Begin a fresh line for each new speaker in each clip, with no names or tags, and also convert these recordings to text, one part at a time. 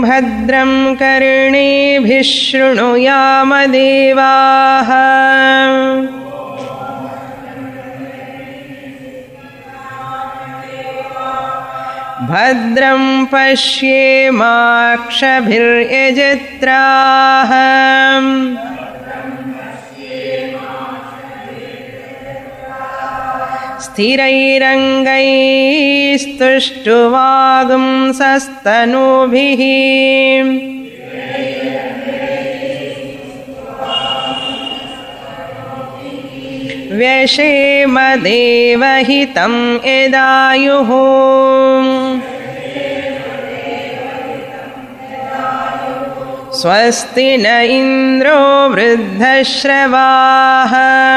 भद्रं कर्णेभिः शृणुयामदेवाः भद्रं पश्येमाक्षभिर्यजत्राः स्थिरैरङ्गैस्तुष्टुवागुंसस्तनूभिः व्यशेमदेवहितं यदायुः स्वस्ति न इन्द्रो वृद्धश्रवाः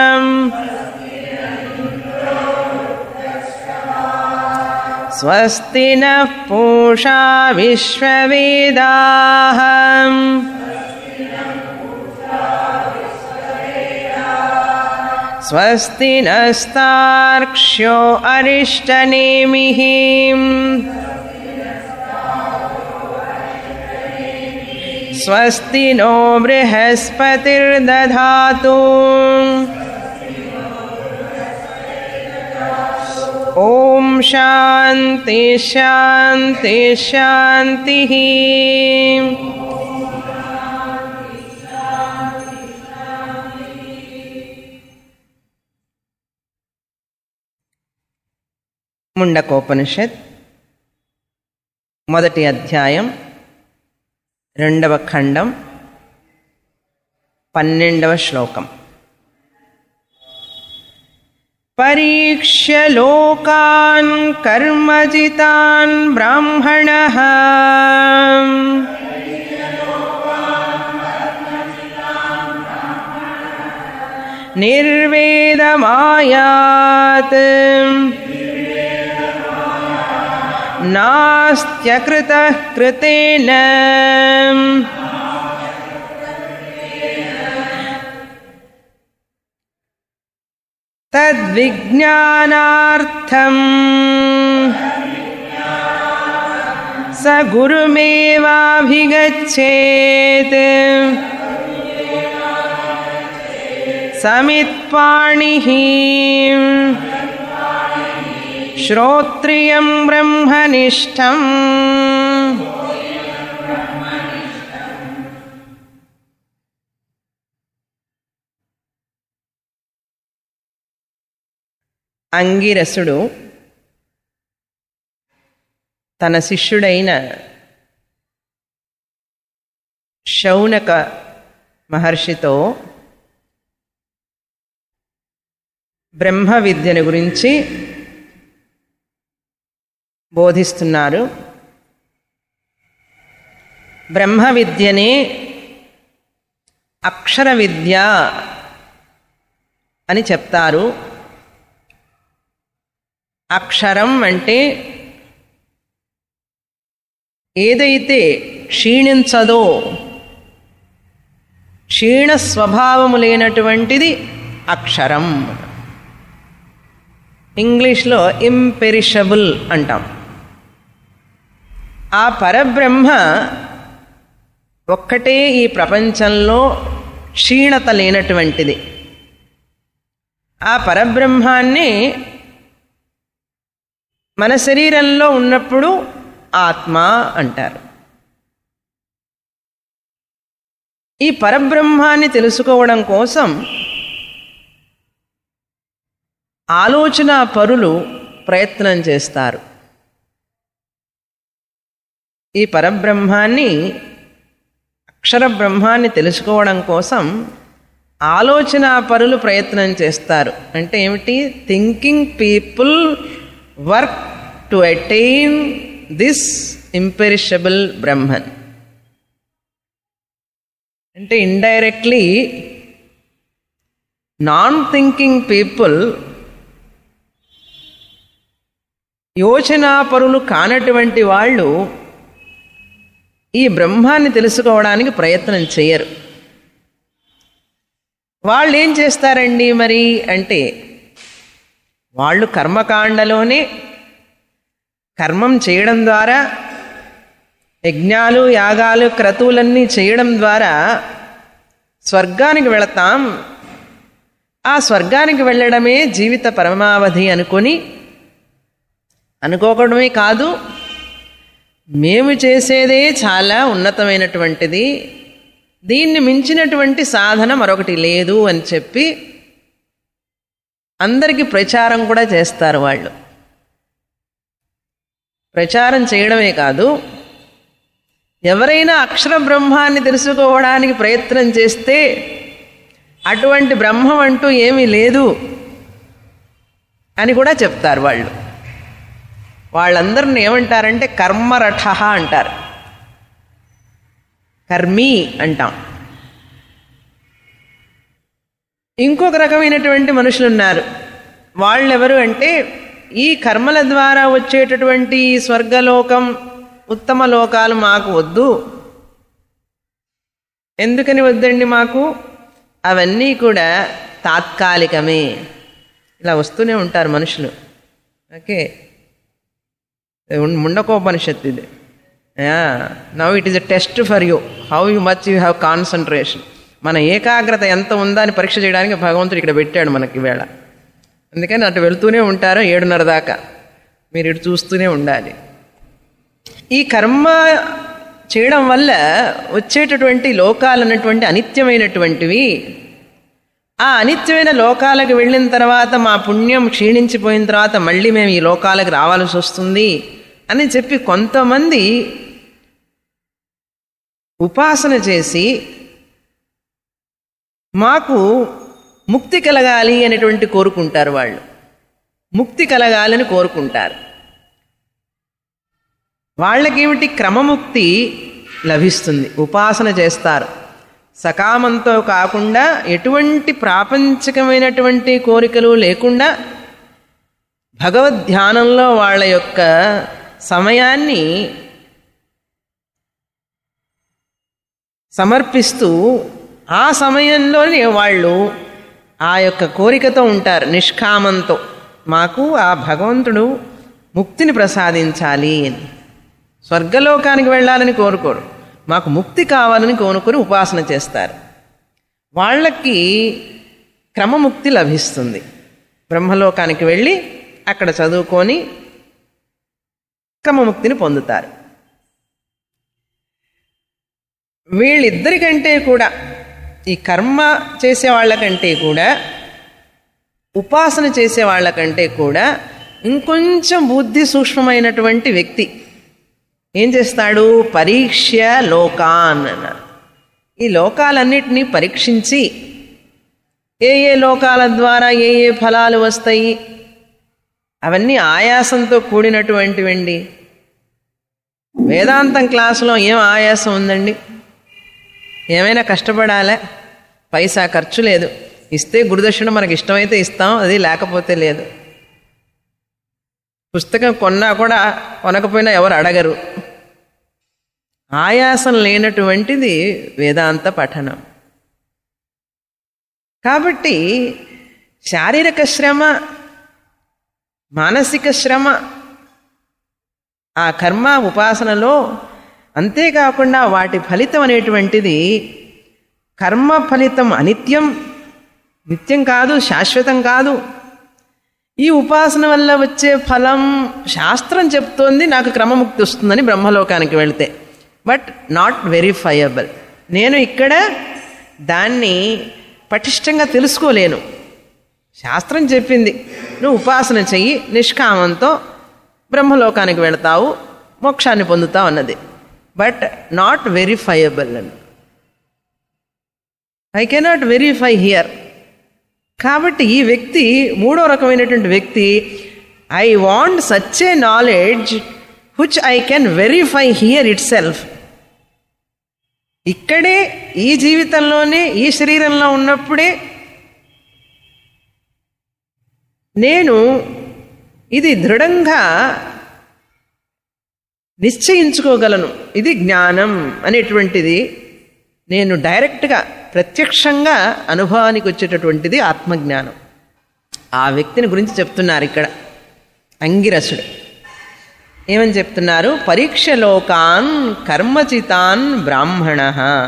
स्वस्ति नः पूषा विश्ववेदाः स्वस्ति नस्तार्क्ष्यो अरिष्टनेमिः स्वस्ति नो बृहस्पतिर्दधातु ॐ शान्ति शान्ति शान्तिः ముండకోపనిషత్ మొదటి అధ్యాయం రెండవ ఖండం పన్నెండవ శ్లోకం పరీక్ష్య లోకాన్ కర్మజితాన్ బ్రాహ్మణ నిర్వేదమాయాత్ नास्त्यकृतः कृतेन तद्विज्ञानार्थम् स गुरुमेवाभिगच्छेत् समित्पाणिः श्रोत्रियं ब्रह्मनिष्ठम् అంగిరసుడు తన శిష్యుడైన శౌనక మహర్షితో బ్రహ్మ విద్యను గురించి బోధిస్తున్నారు బ్రహ్మ విద్యనే అక్షర విద్య అని చెప్తారు అక్షరం అంటే ఏదైతే క్షీణించదో క్షీణ స్వభావము లేనటువంటిది అక్షరం ఇంగ్లీష్లో ఇంపెరిషబుల్ అంటాం ఆ పరబ్రహ్మ ఒక్కటే ఈ ప్రపంచంలో క్షీణత లేనటువంటిది ఆ పరబ్రహ్మాన్ని మన శరీరంలో ఉన్నప్పుడు ఆత్మ అంటారు ఈ పరబ్రహ్మాన్ని తెలుసుకోవడం కోసం ఆలోచన పరులు ప్రయత్నం చేస్తారు ఈ పరబ్రహ్మాన్ని అక్షర బ్రహ్మాన్ని తెలుసుకోవడం కోసం ఆలోచన పరులు ప్రయత్నం చేస్తారు అంటే ఏమిటి thinking people work to attain this imperishable Brahman అంటే ఇండైరెక్ట్లీ నాన్ థింకింగ్ పీపుల్ యోచనాపరులు కానటువంటి వాళ్ళు ఈ బ్రహ్మాన్ని తెలుసుకోవడానికి ప్రయత్నం చేయరు వాళ్ళు ఏం చేస్తారండి మరి అంటే వాళ్ళు కర్మకాండలోనే కర్మం చేయడం ద్వారా యజ్ఞాలు యాగాలు క్రతువులన్నీ చేయడం ద్వారా స్వర్గానికి వెళతాం ఆ స్వర్గానికి వెళ్ళడమే జీవిత పరమావధి అనుకొని అనుకోకడమే కాదు మేము చేసేదే చాలా ఉన్నతమైనటువంటిది దీన్ని మించినటువంటి సాధన మరొకటి లేదు అని చెప్పి అందరికీ ప్రచారం కూడా చేస్తారు వాళ్ళు ప్రచారం చేయడమే కాదు ఎవరైనా అక్షర బ్రహ్మాన్ని తెలుసుకోవడానికి ప్రయత్నం చేస్తే అటువంటి బ్రహ్మం అంటూ ఏమీ లేదు అని కూడా చెప్తారు వాళ్ళు వాళ్ళందరిని ఏమంటారంటే కర్మరఠ అంటారు కర్మీ అంటాం ఇంకొక రకమైనటువంటి మనుషులు ఉన్నారు వాళ్ళెవరు అంటే ఈ కర్మల ద్వారా వచ్చేటటువంటి ఈ స్వర్గలోకం ఉత్తమ లోకాలు మాకు వద్దు ఎందుకని వద్దండి మాకు అవన్నీ కూడా తాత్కాలికమే ఇలా వస్తూనే ఉంటారు మనుషులు ఓకే ముండకోపనిషత్తు ఇది now it is a test for you how you much you have concentration మన ఏకాగ్రత ఎంత ఉందా అని పరీక్ష చేయడానికి భగవంతుడు ఇక్కడ పెట్టాడు మనకి వేళ అందుకని అటు వెళ్తూనే ఉంటారు ఏడున్నర దాకా మీరు ఇటు చూస్తూనే ఉండాలి ఈ కర్మ చేయడం వల్ల వచ్చేటటువంటి లోకాలు అన్నటువంటి అనిత్యమైనటువంటివి ఆ అనిత్యమైన లోకాలకు వెళ్ళిన తర్వాత మా పుణ్యం క్షీణించిపోయిన తర్వాత మళ్ళీ మేము ఈ లోకాలకు రావాల్సి వస్తుంది అని చెప్పి కొంతమంది ఉపాసన చేసి మాకు ముక్తి కలగాలి అనేటువంటి కోరుకుంటారు వాళ్ళు ముక్తి కలగాలని కోరుకుంటారు వాళ్ళకేమిటి క్రమముక్తి లభిస్తుంది ఉపాసన చేస్తారు సకామంతో కాకుండా ఎటువంటి ప్రాపంచికమైనటువంటి కోరికలు లేకుండా భగవద్ ధ్యానంలో వాళ్ళ యొక్క సమయాన్ని సమర్పిస్తూ ఆ సమయంలోనే వాళ్ళు ఆ యొక్క కోరికతో ఉంటారు నిష్కామంతో మాకు ఆ భగవంతుడు ముక్తిని ప్రసాదించాలి అని స్వర్గలోకానికి వెళ్ళాలని కోరుకోరు మాకు ముక్తి కావాలని కోరుకొని ఉపాసన చేస్తారు వాళ్ళకి క్రమముక్తి లభిస్తుంది బ్రహ్మలోకానికి వెళ్ళి అక్కడ చదువుకొని క్రమముక్తిని పొందుతారు వీళ్ళిద్దరికంటే కూడా ఈ కర్మ చేసే వాళ్ళకంటే కూడా ఉపాసన చేసే వాళ్ళకంటే కూడా ఇంకొంచెం బుద్ధి సూక్ష్మమైనటువంటి వ్యక్తి ఏం చేస్తాడు పరీక్ష లోకాన్ అన్నారు ఈ లోకాలన్నిటినీ పరీక్షించి ఏ ఏ లోకాల ద్వారా ఏ ఏ ఫలాలు వస్తాయి అవన్నీ ఆయాసంతో కూడినటువంటివండి వేదాంతం క్లాసులో ఏం ఆయాసం ఉందండి ఏమైనా కష్టపడాలా పైసా ఖర్చు లేదు ఇస్తే గురుదక్షిణ మనకి ఇష్టమైతే ఇస్తాం అది లేకపోతే లేదు పుస్తకం కొన్నా కూడా కొనకపోయినా ఎవరు అడగరు ఆయాసం లేనటువంటిది వేదాంత పఠనం కాబట్టి శారీరక శ్రమ మానసిక శ్రమ ఆ కర్మ ఉపాసనలో అంతేకాకుండా వాటి ఫలితం అనేటువంటిది కర్మ ఫలితం అనిత్యం నిత్యం కాదు శాశ్వతం కాదు ఈ ఉపాసన వల్ల వచ్చే ఫలం శాస్త్రం చెప్తోంది నాకు క్రమముక్తి వస్తుందని బ్రహ్మలోకానికి వెళితే బట్ నాట్ వెరిఫైయబుల్ నేను ఇక్కడ దాన్ని పటిష్టంగా తెలుసుకోలేను శాస్త్రం చెప్పింది నువ్వు ఉపాసన చెయ్యి నిష్కామంతో బ్రహ్మలోకానికి వెళతావు మోక్షాన్ని పొందుతావు అన్నది బట్ నాట్ వెరిఫైయబుల్ అని ఐ కెనాట్ వెరిఫై హియర్ కాబట్టి ఈ వ్యక్తి మూడో రకమైనటువంటి వ్యక్తి I want such a knowledge which I can verify here itself ఇక్కడే ఈ జీవితంలోనే ఈ శరీరంలో ఉన్నప్పుడే నేను ఇది దృఢంగా నిశ్చయించుకోగలను ఇది జ్ఞానం అనేటువంటిది నేను డైరెక్ట్గా ప్రత్యక్షంగా అనుభవానికి వచ్చేటటువంటిది ఆత్మజ్ఞానం ఆ వ్యక్తిని గురించి చెప్తున్నారు ఇక్కడ అంగిరసుడు ఏమని చెప్తున్నారు పరీక్ష లోకాన్ కర్మచితాన్ బ్రాహ్మణ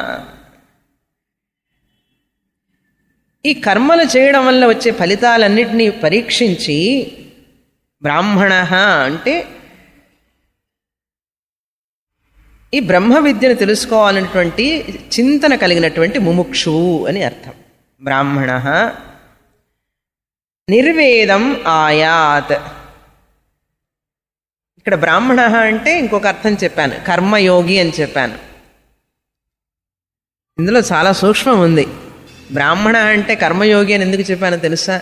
ఈ కర్మలు చేయడం వల్ల వచ్చే ఫలితాలన్నిటినీ పరీక్షించి బ్రాహ్మణ అంటే ఈ బ్రహ్మ విద్యను తెలుసుకోవాలన్నటువంటి చింతన కలిగినటువంటి ముముక్షువు అని అర్థం బ్రాహ్మణ నిర్వేదం ఆయాత్ ఇక్కడ బ్రాహ్మణ అంటే ఇంకొక అర్థం చెప్పాను కర్మయోగి అని చెప్పాను ఇందులో చాలా సూక్ష్మం ఉంది బ్రాహ్మణ అంటే కర్మయోగి అని ఎందుకు చెప్పానో తెలుసా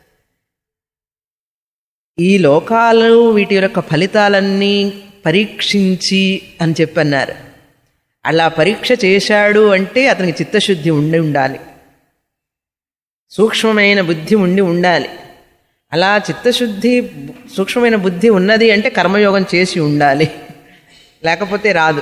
ఈ లోకాలు వీటి యొక్క ఫలితాలన్నీ పరీక్షించి అని చెప్పన్నారు అలా పరీక్ష చేశాడు అంటే అతనికి చిత్తశుద్ధి ఉండి ఉండాలి సూక్ష్మమైన బుద్ధి ఉండి ఉండాలి అలా చిత్తశుద్ధి సూక్ష్మమైన బుద్ధి ఉన్నది అంటే కర్మయోగం చేసి ఉండాలి లేకపోతే రాదు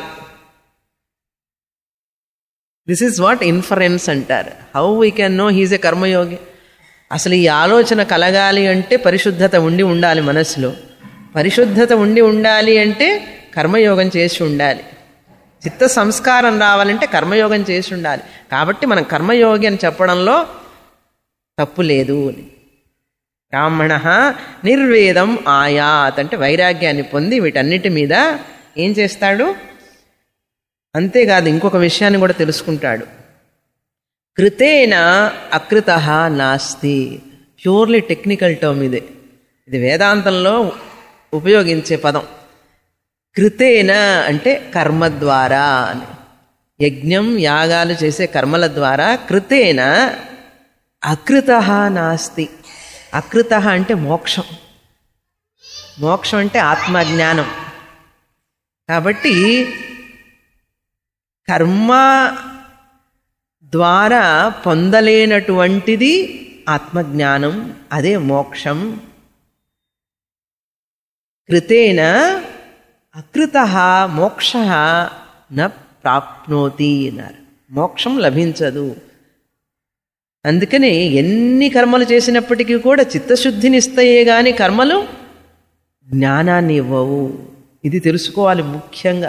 దిస్ ఈజ్ వాట్ ఇన్ఫరెన్స్ అంటారు how we can know he's a karmayogi అసలు ఈ ఆలోచన కలగాలి అంటే పరిశుద్ధత ఉండి ఉండాలి మనసులో పరిశుద్ధత ఉండి ఉండాలి అంటే కర్మయోగం చేసి ఉండాలి చిత్త సంస్కారం రావాలంటే కర్మయోగం చేసి ఉండాలి కాబట్టి మనం కర్మయోగి అని చెప్పడంలో తప్పు లేదు అని బ్రాహ్మణ నిర్వేదం ఆయాత్ అంటే వైరాగ్యాన్ని పొంది వీటన్నిటి మీద ఏం చేస్తాడు అంతేకాదు ఇంకొక విషయాన్ని కూడా తెలుసుకుంటాడు కృతేన అకృత నాస్తి ప్యూర్లీ టెక్నికల్ టర్మ్ ఇది ఇది వేదాంతంలో ఉపయోగించే పదం కృతేన అంటే కర్మ ద్వారా అని యజ్ఞం యాగాలు చేసే కర్మల ద్వారా కృతేన అకృత నాస్తి అకృత అంటే మోక్షం మోక్షం అంటే ఆత్మజ్ఞానం కాబట్టి కర్మ ద్వారా పొందలేనటువంటిది ఆత్మజ్ఞానం అదే మోక్షం కృతేన అకృత మోక్ష న ప్రాప్నోతి అన్నారు మోక్షం లభించదు అందుకని ఎన్ని కర్మలు చేసినప్పటికీ కూడా చిత్తశుద్ధిని ఇస్తాయే గాని కర్మలు జ్ఞానాన్ని ఇవ్వవు ఇది తెలుసుకోవాలి ముఖ్యంగా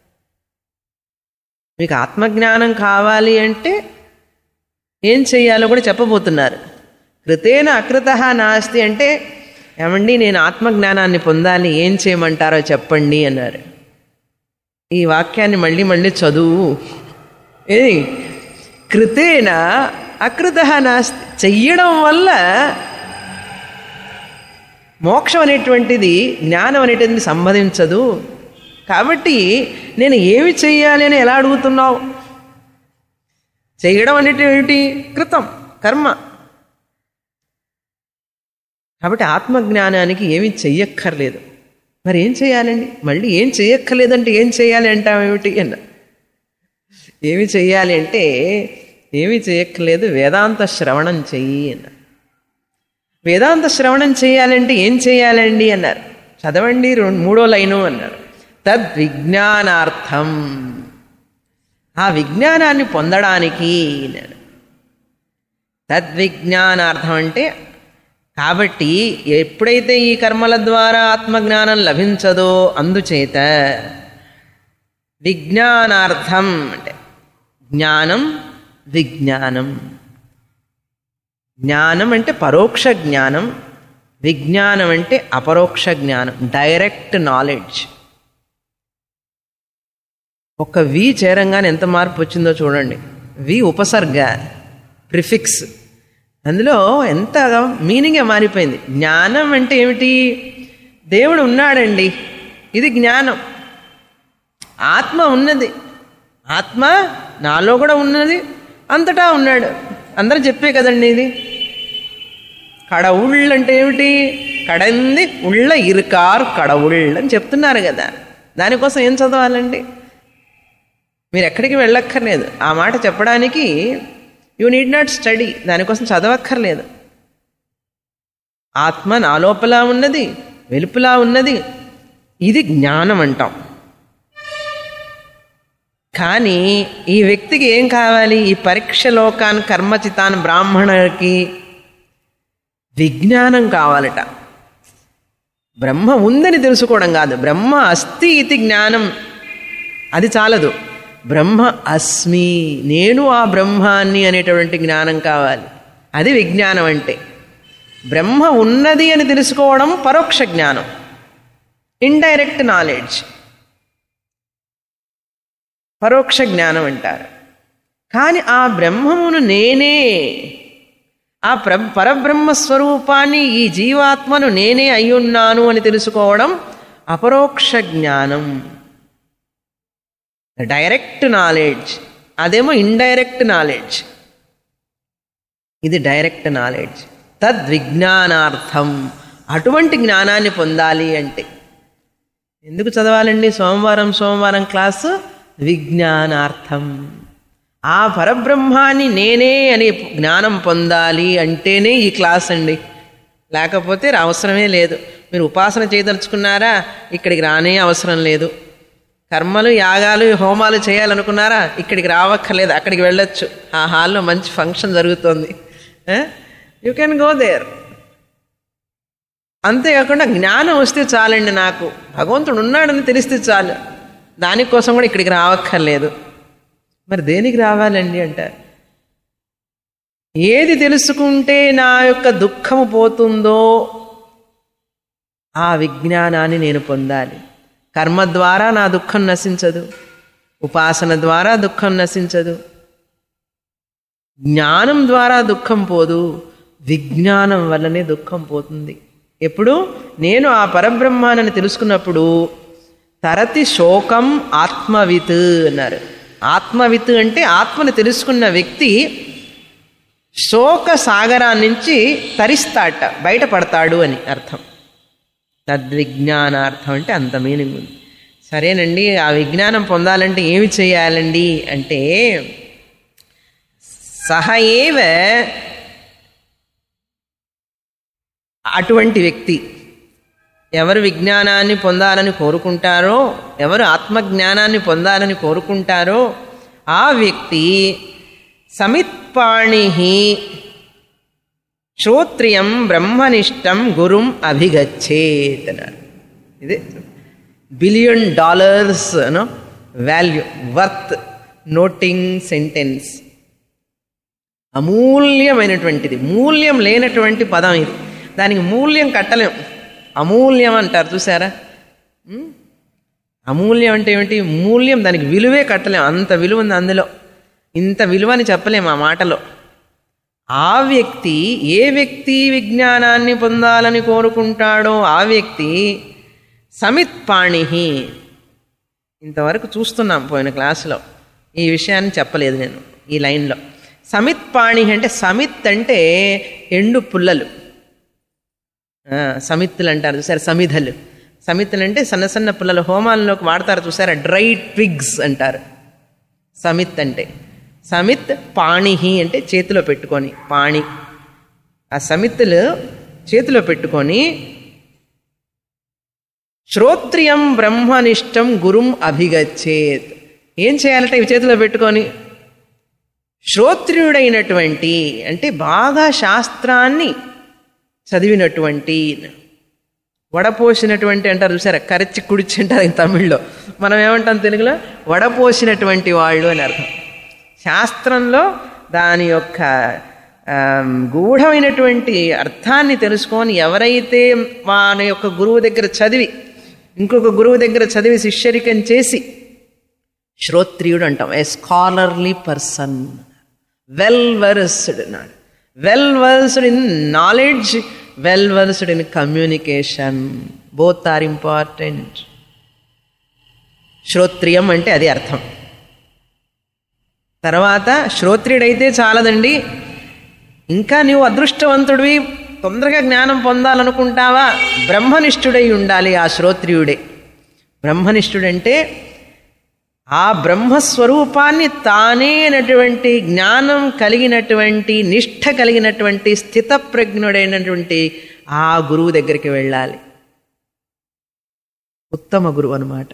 మీకు ఆత్మజ్ఞానం కావాలి అంటే ఏం చెయ్యాలో కూడా చెప్పబోతున్నారు కృతేన అకృత నాస్తి అంటే ఏమండి నేను ఆత్మజ్ఞానాన్ని పొందాలి ఏం చేయమంటారో చెప్పండి అన్నారు ఈ వాక్యాన్ని మళ్ళీ మళ్ళీ చదువు ఏది కృతేన అకృత నాస్తి చెయ్యడం వల్ల మోక్షం అనేటువంటిది జ్ఞానం అనేటువంటిది సంబంధించదు కాబట్టి నేను ఏమి చెయ్యాలి అని ఎలా అడుగుతున్నావు చేయడం అనేటువంటి కృతం కర్మ కాబట్టి ఆత్మజ్ఞానానికి ఏమీ చెయ్యక్కర్లేదు మరి ఏం చేయాలండి మళ్ళీ ఏం చెయ్యక్కర్లేదంటే ఏం చేయాలి అంటామేమిటి అన్న ఏమి చెయ్యాలి అంటే ఏమీ చేయక్కర్లేదు వేదాంత శ్రవణం చెయ్యి అన్న వేదాంత శ్రవణం చేయాలంటే ఏం చేయాలండి అన్నారు చదవండి రెండు మూడో లైను అన్నారు తద్విజ్ఞానార్థం ఆ విజ్ఞానాన్ని పొందడానికి అన్నాడు తద్విజ్ఞానార్థం అంటే కాబట్టి ఎప్పుడైతే ఈ కర్మల ద్వారా ఆత్మజ్ఞానం లభించదో అందుచేత విజ్ఞానార్థం అంటే జ్ఞానం విజ్ఞానం జ్ఞానం అంటే పరోక్ష జ్ఞానం విజ్ఞానం అంటే అపరోక్ష జ్ఞానం డైరెక్ట్ నాలెడ్జ్ ఒక వి చేరంగానే ఎంత మార్పు వచ్చిందో చూడండి వి ఉపసర్గ ప్రిఫిక్స్ అందులో ఎంత మీనింగే మారిపోయింది జ్ఞానం అంటే ఏమిటి దేవుడు ఉన్నాడండి ఇది జ్ఞానం ఆత్మ ఉన్నది ఆత్మ నాలో కూడా ఉన్నది అంతటా ఉన్నాడు అందరూ చెప్పే కదండి ఇది కడవుళ్ళు అంటే ఏమిటి కడంది ఉళ్ళ ఇరుకారు కడవుళ్ళు అని చెప్తున్నారు కదా దానికోసం ఏం చదవాలండి మీరు ఎక్కడికి వెళ్ళక్కర్లేదు ఆ మాట చెప్పడానికి యూ నీడ్ నాట్ స్టడీ దానికోసం చదవక్కర్లేదు ఆత్మ నా లోపల ఉన్నది వెలుపులా ఉన్నది ఇది జ్ఞానం అంటాం కానీ ఈ వ్యక్తికి ఏం కావాలి ఈ పరీక్ష లోకాన్ కర్మచితాన్ బ్రాహ్మణుడికి విజ్ఞానం కావాలట బ్రహ్మ ఉందని తెలుసుకోవడం కాదు బ్రహ్మ అస్తి ఇది జ్ఞానం అది చాలదు బ్రహ్మ అస్మి నేను ఆ బ్రహ్మాన్ని అనేటువంటి జ్ఞానం కావాలి అది విజ్ఞానం అంటే బ్రహ్మ ఉన్నది అని తెలుసుకోవడం పరోక్ష జ్ఞానం ఇండైరెక్ట్ నాలెడ్జ్ పరోక్ష జ్ఞానం అంటారు కానీ ఆ బ్రహ్మమును నేనే ఆ ప్ర పరబ్రహ్మ స్వరూపాన్ని ఈ జీవాత్మను నేనే అయ్యున్నాను అని తెలుసుకోవడం అపరోక్ష జ్ఞానం డైరెక్ట్ నాలెడ్జ్ అదేమో ఇండైరెక్ట్ నాలెడ్జ్ ఇది డైరెక్ట్ నాలెడ్జ్ తద్విజ్ఞానార్థం అటువంటి జ్ఞానాన్ని పొందాలి అంటే ఎందుకు చదవాలండి సోమవారం సోమవారం క్లాసు విజ్ఞానార్థం ఆ పరబ్రహ్మాన్ని నేనే అనే జ్ఞానం పొందాలి అంటేనే ఈ క్లాస్ అండి లేకపోతే అవసరమే లేదు మీరు ఉపాసన చేయదలుచుకున్నారా ఇక్కడికి రానే అవసరం లేదు కర్మలు యాగాలు హోమాలు చేయాలనుకున్నారా ఇక్కడికి రావక్కర్లేదు అక్కడికి వెళ్ళొచ్చు ఆ హాల్లో మంచి ఫంక్షన్ జరుగుతుంది యూ కెన్ గో దేర్ అంతేకాకుండా జ్ఞానం వస్తే చాలండి నాకు భగవంతుడు ఉన్నాడని తెలిస్తే చాలు దానికోసం కూడా ఇక్కడికి రావక్కర్లేదు మరి దేనికి రావాలండి అంటారు ఏది తెలుసుకుంటే నా యొక్క దుఃఖము పోతుందో ఆ విజ్ఞానాన్ని నేను పొందాలి కర్మ ద్వారా నా దుఃఖం నశించదు ఉపాసన ద్వారా దుఃఖం నశించదు జ్ఞానం ద్వారా దుఃఖం పోదు విజ్ఞానం వల్లనే దుఃఖం పోతుంది ఎప్పుడు నేను ఆ పరబ్రహ్మానని తెలుసుకున్నప్పుడు తరతి శోకం ఆత్మవిత్ అన్నారు ఆత్మవిత్ అంటే ఆత్మని తెలుసుకున్న వ్యక్తి శోక సాగరాన్నించి తరిస్తాట బయటపడతాడు అని అర్థం తద్విజ్ఞానార్థం అంటే అంత మీనింగ్ ఉంది సరేనండి ఆ విజ్ఞానం పొందాలంటే ఏమి చేయాలండి అంటే సహ ఏవ అటువంటి వ్యక్తి ఎవరు విజ్ఞానాన్ని పొందాలని కోరుకుంటారో ఎవరు ఆత్మజ్ఞానాన్ని పొందాలని కోరుకుంటారో ఆ వ్యక్తి సమిత్పాణి శ్రోత్రియం బ్రహ్మనిష్టం గురుం అభిగచ్చేత్ అన్నారు ఇది billion dollars value worth noting sentence అమూల్యమైనటువంటిది మూల్యం లేనటువంటి పదం ఇది దానికి మూల్యం కట్టలేం అమూల్యం అంటారు చూసారా ఉమ్? అమూల్యం అంటే ఏమిటి మూల్యం దానికి విలువే కట్టలేం అంత విలువ ఉంది అందులో ఇంత విలువ అని చెప్పలేం ఆ మాటలో ఆ వ్యక్తి ఏ వ్యక్తి విజ్ఞానాన్ని పొందాలని కోరుకుంటాడో ఆ వ్యక్తి సమిత్పాణి ఇంతవరకు చూస్తున్నాం పోయిన క్లాసులో ఈ విషయాన్ని చెప్పలేదు నేను ఈ లైన్లో సమిత్పాణి అంటే సమిత్ అంటే ఎండు పుల్లలు ఆ, సమిత్తులు అంటారు చూసారు సమిధలు సమిత్తులు అంటే సన్న సన్న పుల్లలు హోమాల్లోకి వాడతారు చూసారా డ్రై ట్విగ్స్ అంటారు సమిత్ అంటే సమిత్ పాణిహి అంటే చేతిలో పెట్టుకొని పాణి ఆ సమిత్తులు చేతిలో పెట్టుకొని శ్రోత్రియం బ్రహ్మనిష్టం గురుం అభిగచ్చేత్ ఏం చేయాలంటే ఇవి చేతిలో పెట్టుకొని శ్రోత్రియుడైనటువంటి అంటే బాగా శాస్త్రాన్ని చదివినటువంటి వడపోసినటువంటి అంటారు చూసారా కరచి కుడిచి అంటారు తమిళ్లో మనం ఏమంటాం తెలుగులో వడపోసినటువంటి వాళ్ళు అని అర్థం శాస్త్రంలో దాని యొక్క ఆమ్, గూఢమైనటువంటి అర్థాన్ని తెలుసుకొని ఎవరైతే మన యొక్క గురువు దగ్గర చదివి ఇంకొక గురువు దగ్గర చదివి శిష్యరికం చేసి శ్రోత్రియుడు అంటాం a scholarly person well versed అన్నాడు well versed in knowledge well versed in communication both are important శ్రోత్రియం అంటే అది అర్థం తర్వాత శ్రోత్రియుడైతే చాలదండి ఇంకా నీవు అదృష్టవంతుడివి తొందరగా జ్ఞానం పొందాలనుకుంటావా బ్రహ్మనిష్ఠుడై ఉండాలి ఆ శ్రోత్రియుడే బ్రహ్మనిష్ఠుడంటే ఆ బ్రహ్మస్వరూపాన్ని తానే అయినటువంటి జ్ఞానం కలిగినటువంటి నిష్ఠ కలిగినటువంటి స్థితప్రజ్ఞుడైనటువంటి ఆ గురువు దగ్గరికి వెళ్ళాలి ఉత్తమ గురువు అన్నమాట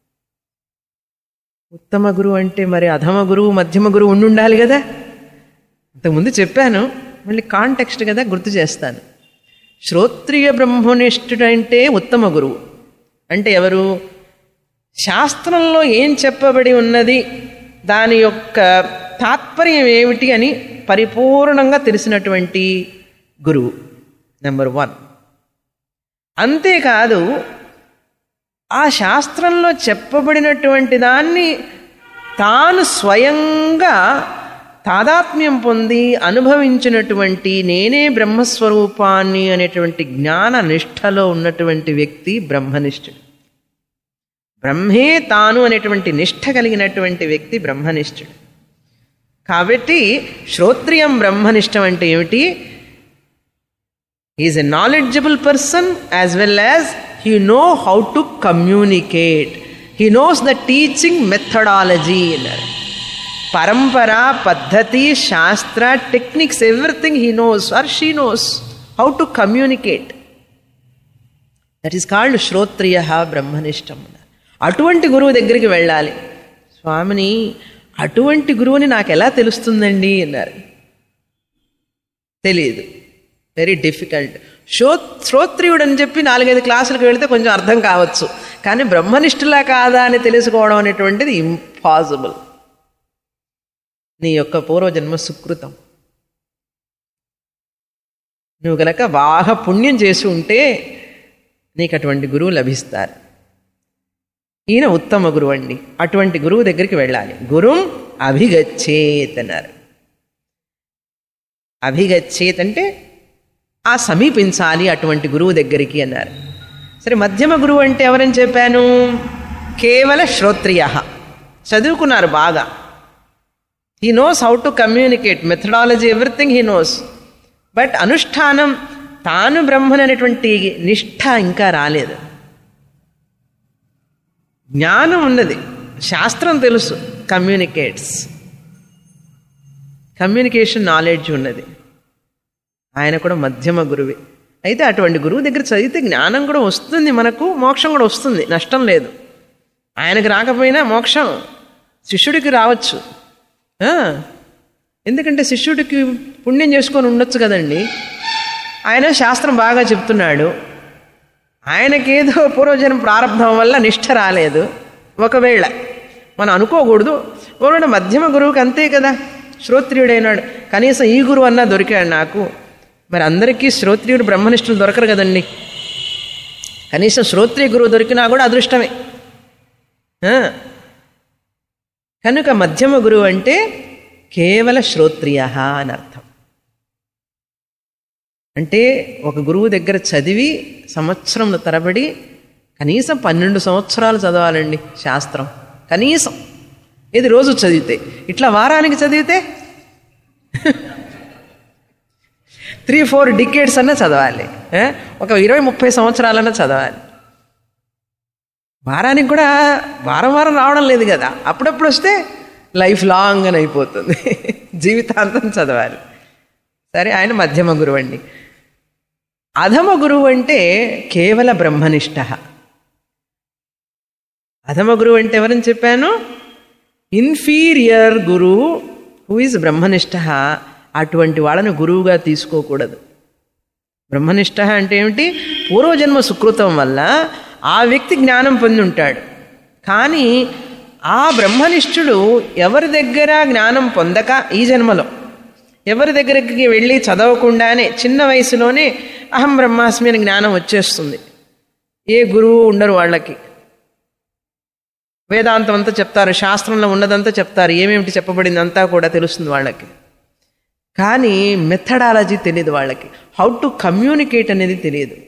ఉత్తమ గురువు అంటే మరి అధమ గురువు మధ్యమ గురువు ఉండి ఉండాలి కదా ఇంతకుముందు చెప్పాను మళ్ళీ కాంటెక్స్ట్ కదా గుర్తు చేస్తాను శ్రోత్రియ బ్రహ్మనిష్ఠుడంటే ఉత్తమ గురువు అంటే ఎవరు శాస్త్రంలో ఏం చెప్పబడి ఉన్నది దాని యొక్క తాత్పర్యం ఏమిటి అని పరిపూర్ణంగా తెలిసినటువంటి గురువు నెంబర్ వన్ అంతేకాదు ఆ శాస్త్రంలో చెప్పబడినటువంటి దాన్ని తాను స్వయంగా తాదాత్మ్యం పొంది అనుభవించినటువంటి నేనే బ్రహ్మస్వరూపాన్ని అనేటువంటి జ్ఞాన నిష్ఠలో ఉన్నటువంటి వ్యక్తి బ్రహ్మనిష్ఠుడు బ్రహ్మే తాను అనేటువంటి నిష్ఠ కలిగినటువంటి వ్యక్తి బ్రహ్మనిష్ఠుడు కాబట్టి శ్రోత్రియం బ్రహ్మనిష్టం అంటే ఏమిటి is a knowledgeable person as well as he know how to communicate he knows the teaching methodology అన్నారు పరంపర పద్ధతి శాస్త్ర techniques everything he knows or she knows how to communicate that is called శ్రోత్రియ బ్రహ్మనిష్టం అటువంటి గురువు దగ్గరికి వెళ్ళాలి స్వామిని అటువంటి గురువుని నాకు ఎలా తెలుస్తుందండి అన్నారు తెలియదు వెరీ డిఫికల్ట్ శ్రో శ్రోత్రియుడు అని చెప్పి నాలుగైదు క్లాసులకు వెళితే కొంచెం అర్థం కావచ్చు కానీ బ్రహ్మనిష్ఠులా కాదా అని తెలుసుకోవడం అనేటువంటిది ఇంపాసిబుల్ నీ యొక్క పూర్వజన్మ సుకృతం నువ్వు గనక బాగా పుణ్యం చేసి ఉంటే నీకు అటువంటి గురువు లభిస్తారు ఈయన ఉత్తమ గురువు అండి అటువంటి గురువు దగ్గరికి వెళ్ళాలి గురుం అభిగచ్చేత్ అన్నారు అభిగచ్చేత్ అంటే ఆ సమీపించాలి అటువంటి గురువు దగ్గరికి అన్నారు సరే మధ్యమ గురువు అంటే ఎవరని చెప్పాను కేవల శ్రోత్రియ చదువుకున్నారు బాగా he knows how to communicate methodology everything he knows but అనుష్ఠానం తాను బ్రహ్మన్ అనేటువంటి నిష్ఠ ఇంకా రాలేదు జ్ఞానం ఉన్నది శాస్త్రం తెలుసు కమ్యూనికేట్స్ కమ్యూనికేషన్ నాలెడ్జ్ ఉన్నది ఆయన కూడా మధ్యమ గురువే అయితే అటువంటి గురువు దగ్గర చదివితే జ్ఞానం కూడా వస్తుంది మనకు మోక్షం కూడా వస్తుంది నష్టం లేదు ఆయనకు రాకపోయినా మోక్షం శిష్యుడికి రావచ్చు ఆ, ఎందుకంటే శిష్యుడికి పుణ్యం చేసుకొని ఉండొచ్చు కదండి ఆయన శాస్త్రం బాగా చెప్తున్నాడు ఆయనకేదో పూర్వజన్మ ప్రారంభం వల్ల నిష్ఠ రాలేదు ఒకవేళ మనం అనుకోకూడదు ఒకవేళ మధ్యమ గురువుకి అంతే కదా శ్రోత్రియుడైనాడు కనీసం ఈ గురువు అన్నా దొరికాడు నాకు మరి అందరికీ శ్రోత్రియుడు బ్రహ్మనిష్ఠులు దొరకరు కదండి కనీసం శ్రోత్రియ గురువు దొరికినా కూడా అదృష్టమే ఆ. కనుక మధ్యమ గురువు అంటే కేవల శ్రోత్రియ అని అర్థం అంటే ఒక గురువు దగ్గర చదివి సంవత్సరం తరబడి కనీసం పన్నెండు సంవత్సరాలు చదవాలండి శాస్త్రం కనీసం ఇది రోజు చదివితే ఇట్లా వారానికి చదివితే త్రీ ఫోర్ డికేట్స్ అన్నా చదవాలి ఏ? ఒక ఇరవై ముప్పై సంవత్సరాలన్నా చదవాలి వారానికి కూడా వారం వారం రావడం లేదు కదా అప్పుడప్పుడు వస్తే లైఫ్ లాంగ్ అని అయిపోతుంది జీవితాంతం చదవాలి సరే ఆయన మధ్యమ గురువు అండి అధమ గురువు అంటే కేవల బ్రహ్మనిష్ట అధమ గురువు అంటే ఎవరని చెప్పాను ఇన్ఫీరియర్ గురువు హూ ఇస్ బ్రహ్మనిష్ట అటువంటి వాళ్ళను గురువుగా తీసుకోకూడదు బ్రహ్మనిష్ట అంటే ఏమిటి పూర్వజన్మ సుకృతం వల్ల ఆ వ్యక్తి జ్ఞానం పొంది ఉంటాడు కానీ ఆ బ్రహ్మనిష్ఠుడు ఎవరి దగ్గర జ్ఞానం పొందక ఈ జన్మలో ఎవరి దగ్గరికి వెళ్ళి చదవకుండానే చిన్న వయసులోనే అహం బ్రహ్మాస్మి అని జ్ఞానం వచ్చేస్తుంది ఏ గురువు ఉండరు వాళ్ళకి వేదాంతం అంతా చెప్తారు శాస్త్రంలో ఉన్నదంతా చెప్తారు ఏమేమిటి చెప్పబడిందంతా కూడా తెలుస్తుంది వాళ్ళకి కానీ మెథడాలజీ తెలియదు వాళ్ళకి హౌ టు కమ్యూనికేట్ అనేది తెలియదు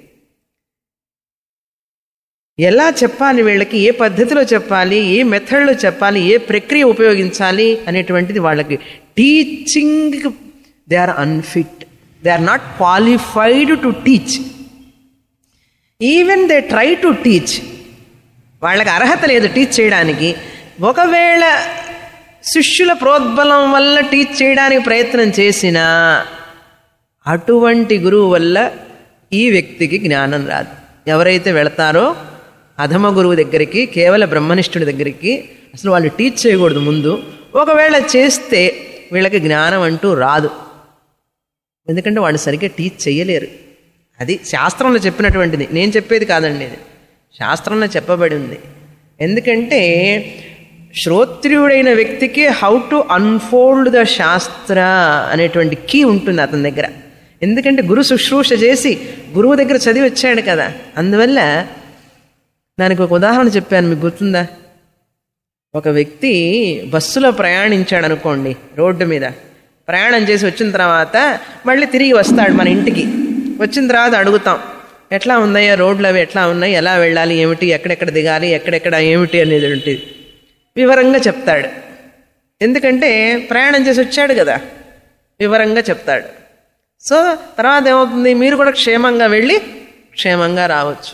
ఎలా చెప్పాలి వీళ్ళకి ఏ పద్ధతిలో చెప్పాలి ఏ మెథడ్లో చెప్పాలి ఏ ప్రక్రియ ఉపయోగించాలి అనేటువంటిది వాళ్ళకి teaching they are unfit they are not qualified to teach even they try to teach వాళ్ళకి అర్హత లేదు టీచ్ చేయడానికి ఒకవేళ శిష్యుల ప్రోద్బలం వల్ల టీచ్ చేయడానికి ప్రయత్నం చేసినా అటువంటి గురువు వల్ల ఈ వ్యక్తికి జ్ఞానం రాదు ఎవరైతే వెళతారో అధమ గురువు దగ్గరికి కేవల బ్రహ్మనిష్ఠుడి దగ్గరికి అసలు వాళ్ళు టీచ్ చేయకూడదు ముందు ఒకవేళ చేస్తే వీళ్ళకి జ్ఞానం అంటూ రాదు ఎందుకంటే వాళ్ళు సరిగ్గా టీచ్ చేయలేరు అది శాస్త్రంలో చెప్పినటువంటిది నేను చెప్పేది కాదండి ఇది శాస్త్రంలో చెప్పబడి ఉంది ఎందుకంటే శ్రోత్రియుడైన వ్యక్తికి హౌ టు అన్ఫోల్డ్ ద శాస్త్ర అనేటువంటి కీ ఉంటుంది అతని దగ్గర ఎందుకంటే గురు శుశ్రూష చేసి గురువు దగ్గర చదివి వచ్చాడు కదా అందువల్ల దానికి ఒక ఉదాహరణ చెప్పాను మీకు గుర్తుందా ఒక వ్యక్తి బస్సులో ప్రయాణించాడు అనుకోండి రోడ్డు మీద ప్రయాణం చేసి వచ్చిన తర్వాత మళ్ళీ తిరిగి వస్తాడు మన ఇంటికి వచ్చిన తర్వాత అడుగుతాం ఎట్లా ఉన్నాయో రోడ్లు అవి ఎట్లా ఉన్నాయి ఎలా వెళ్ళాలి ఏమిటి ఎక్కడెక్కడ దిగాలి ఎక్కడెక్కడ ఏమిటి అనేది ఉంటుంది వివరంగా చెప్తాడు ఎందుకంటే ప్రయాణం చేసి వచ్చాడు కదా వివరంగా చెప్తాడు సో తర్వాత ఏమవుతుంది మీరు కూడా క్షేమంగా వెళ్ళి క్షేమంగా రావచ్చు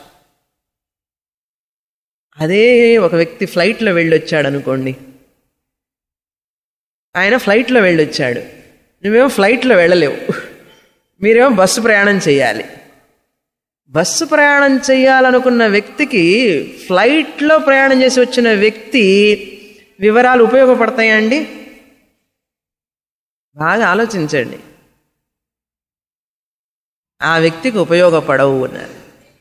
అదే ఒక వ్యక్తి ఫ్లైట్లో వెళ్ళొచ్చాడు అనుకోండి ఆయన ఫ్లైట్లో వెళ్ళొచ్చాడు నువ్వేమో ఫ్లైట్లో వెళ్ళలేవు మీరేమో బస్సు ప్రయాణం చేయాలి బస్సు ప్రయాణం చేయాలనుకున్న వ్యక్తికి ఫ్లైట్లో ప్రయాణం చేసి వచ్చిన వ్యక్తి వివరాలు ఉపయోగపడతాయా అండి బాగా ఆలోచించండి ఆ వ్యక్తికి ఉపయోగపడవు అన్నారు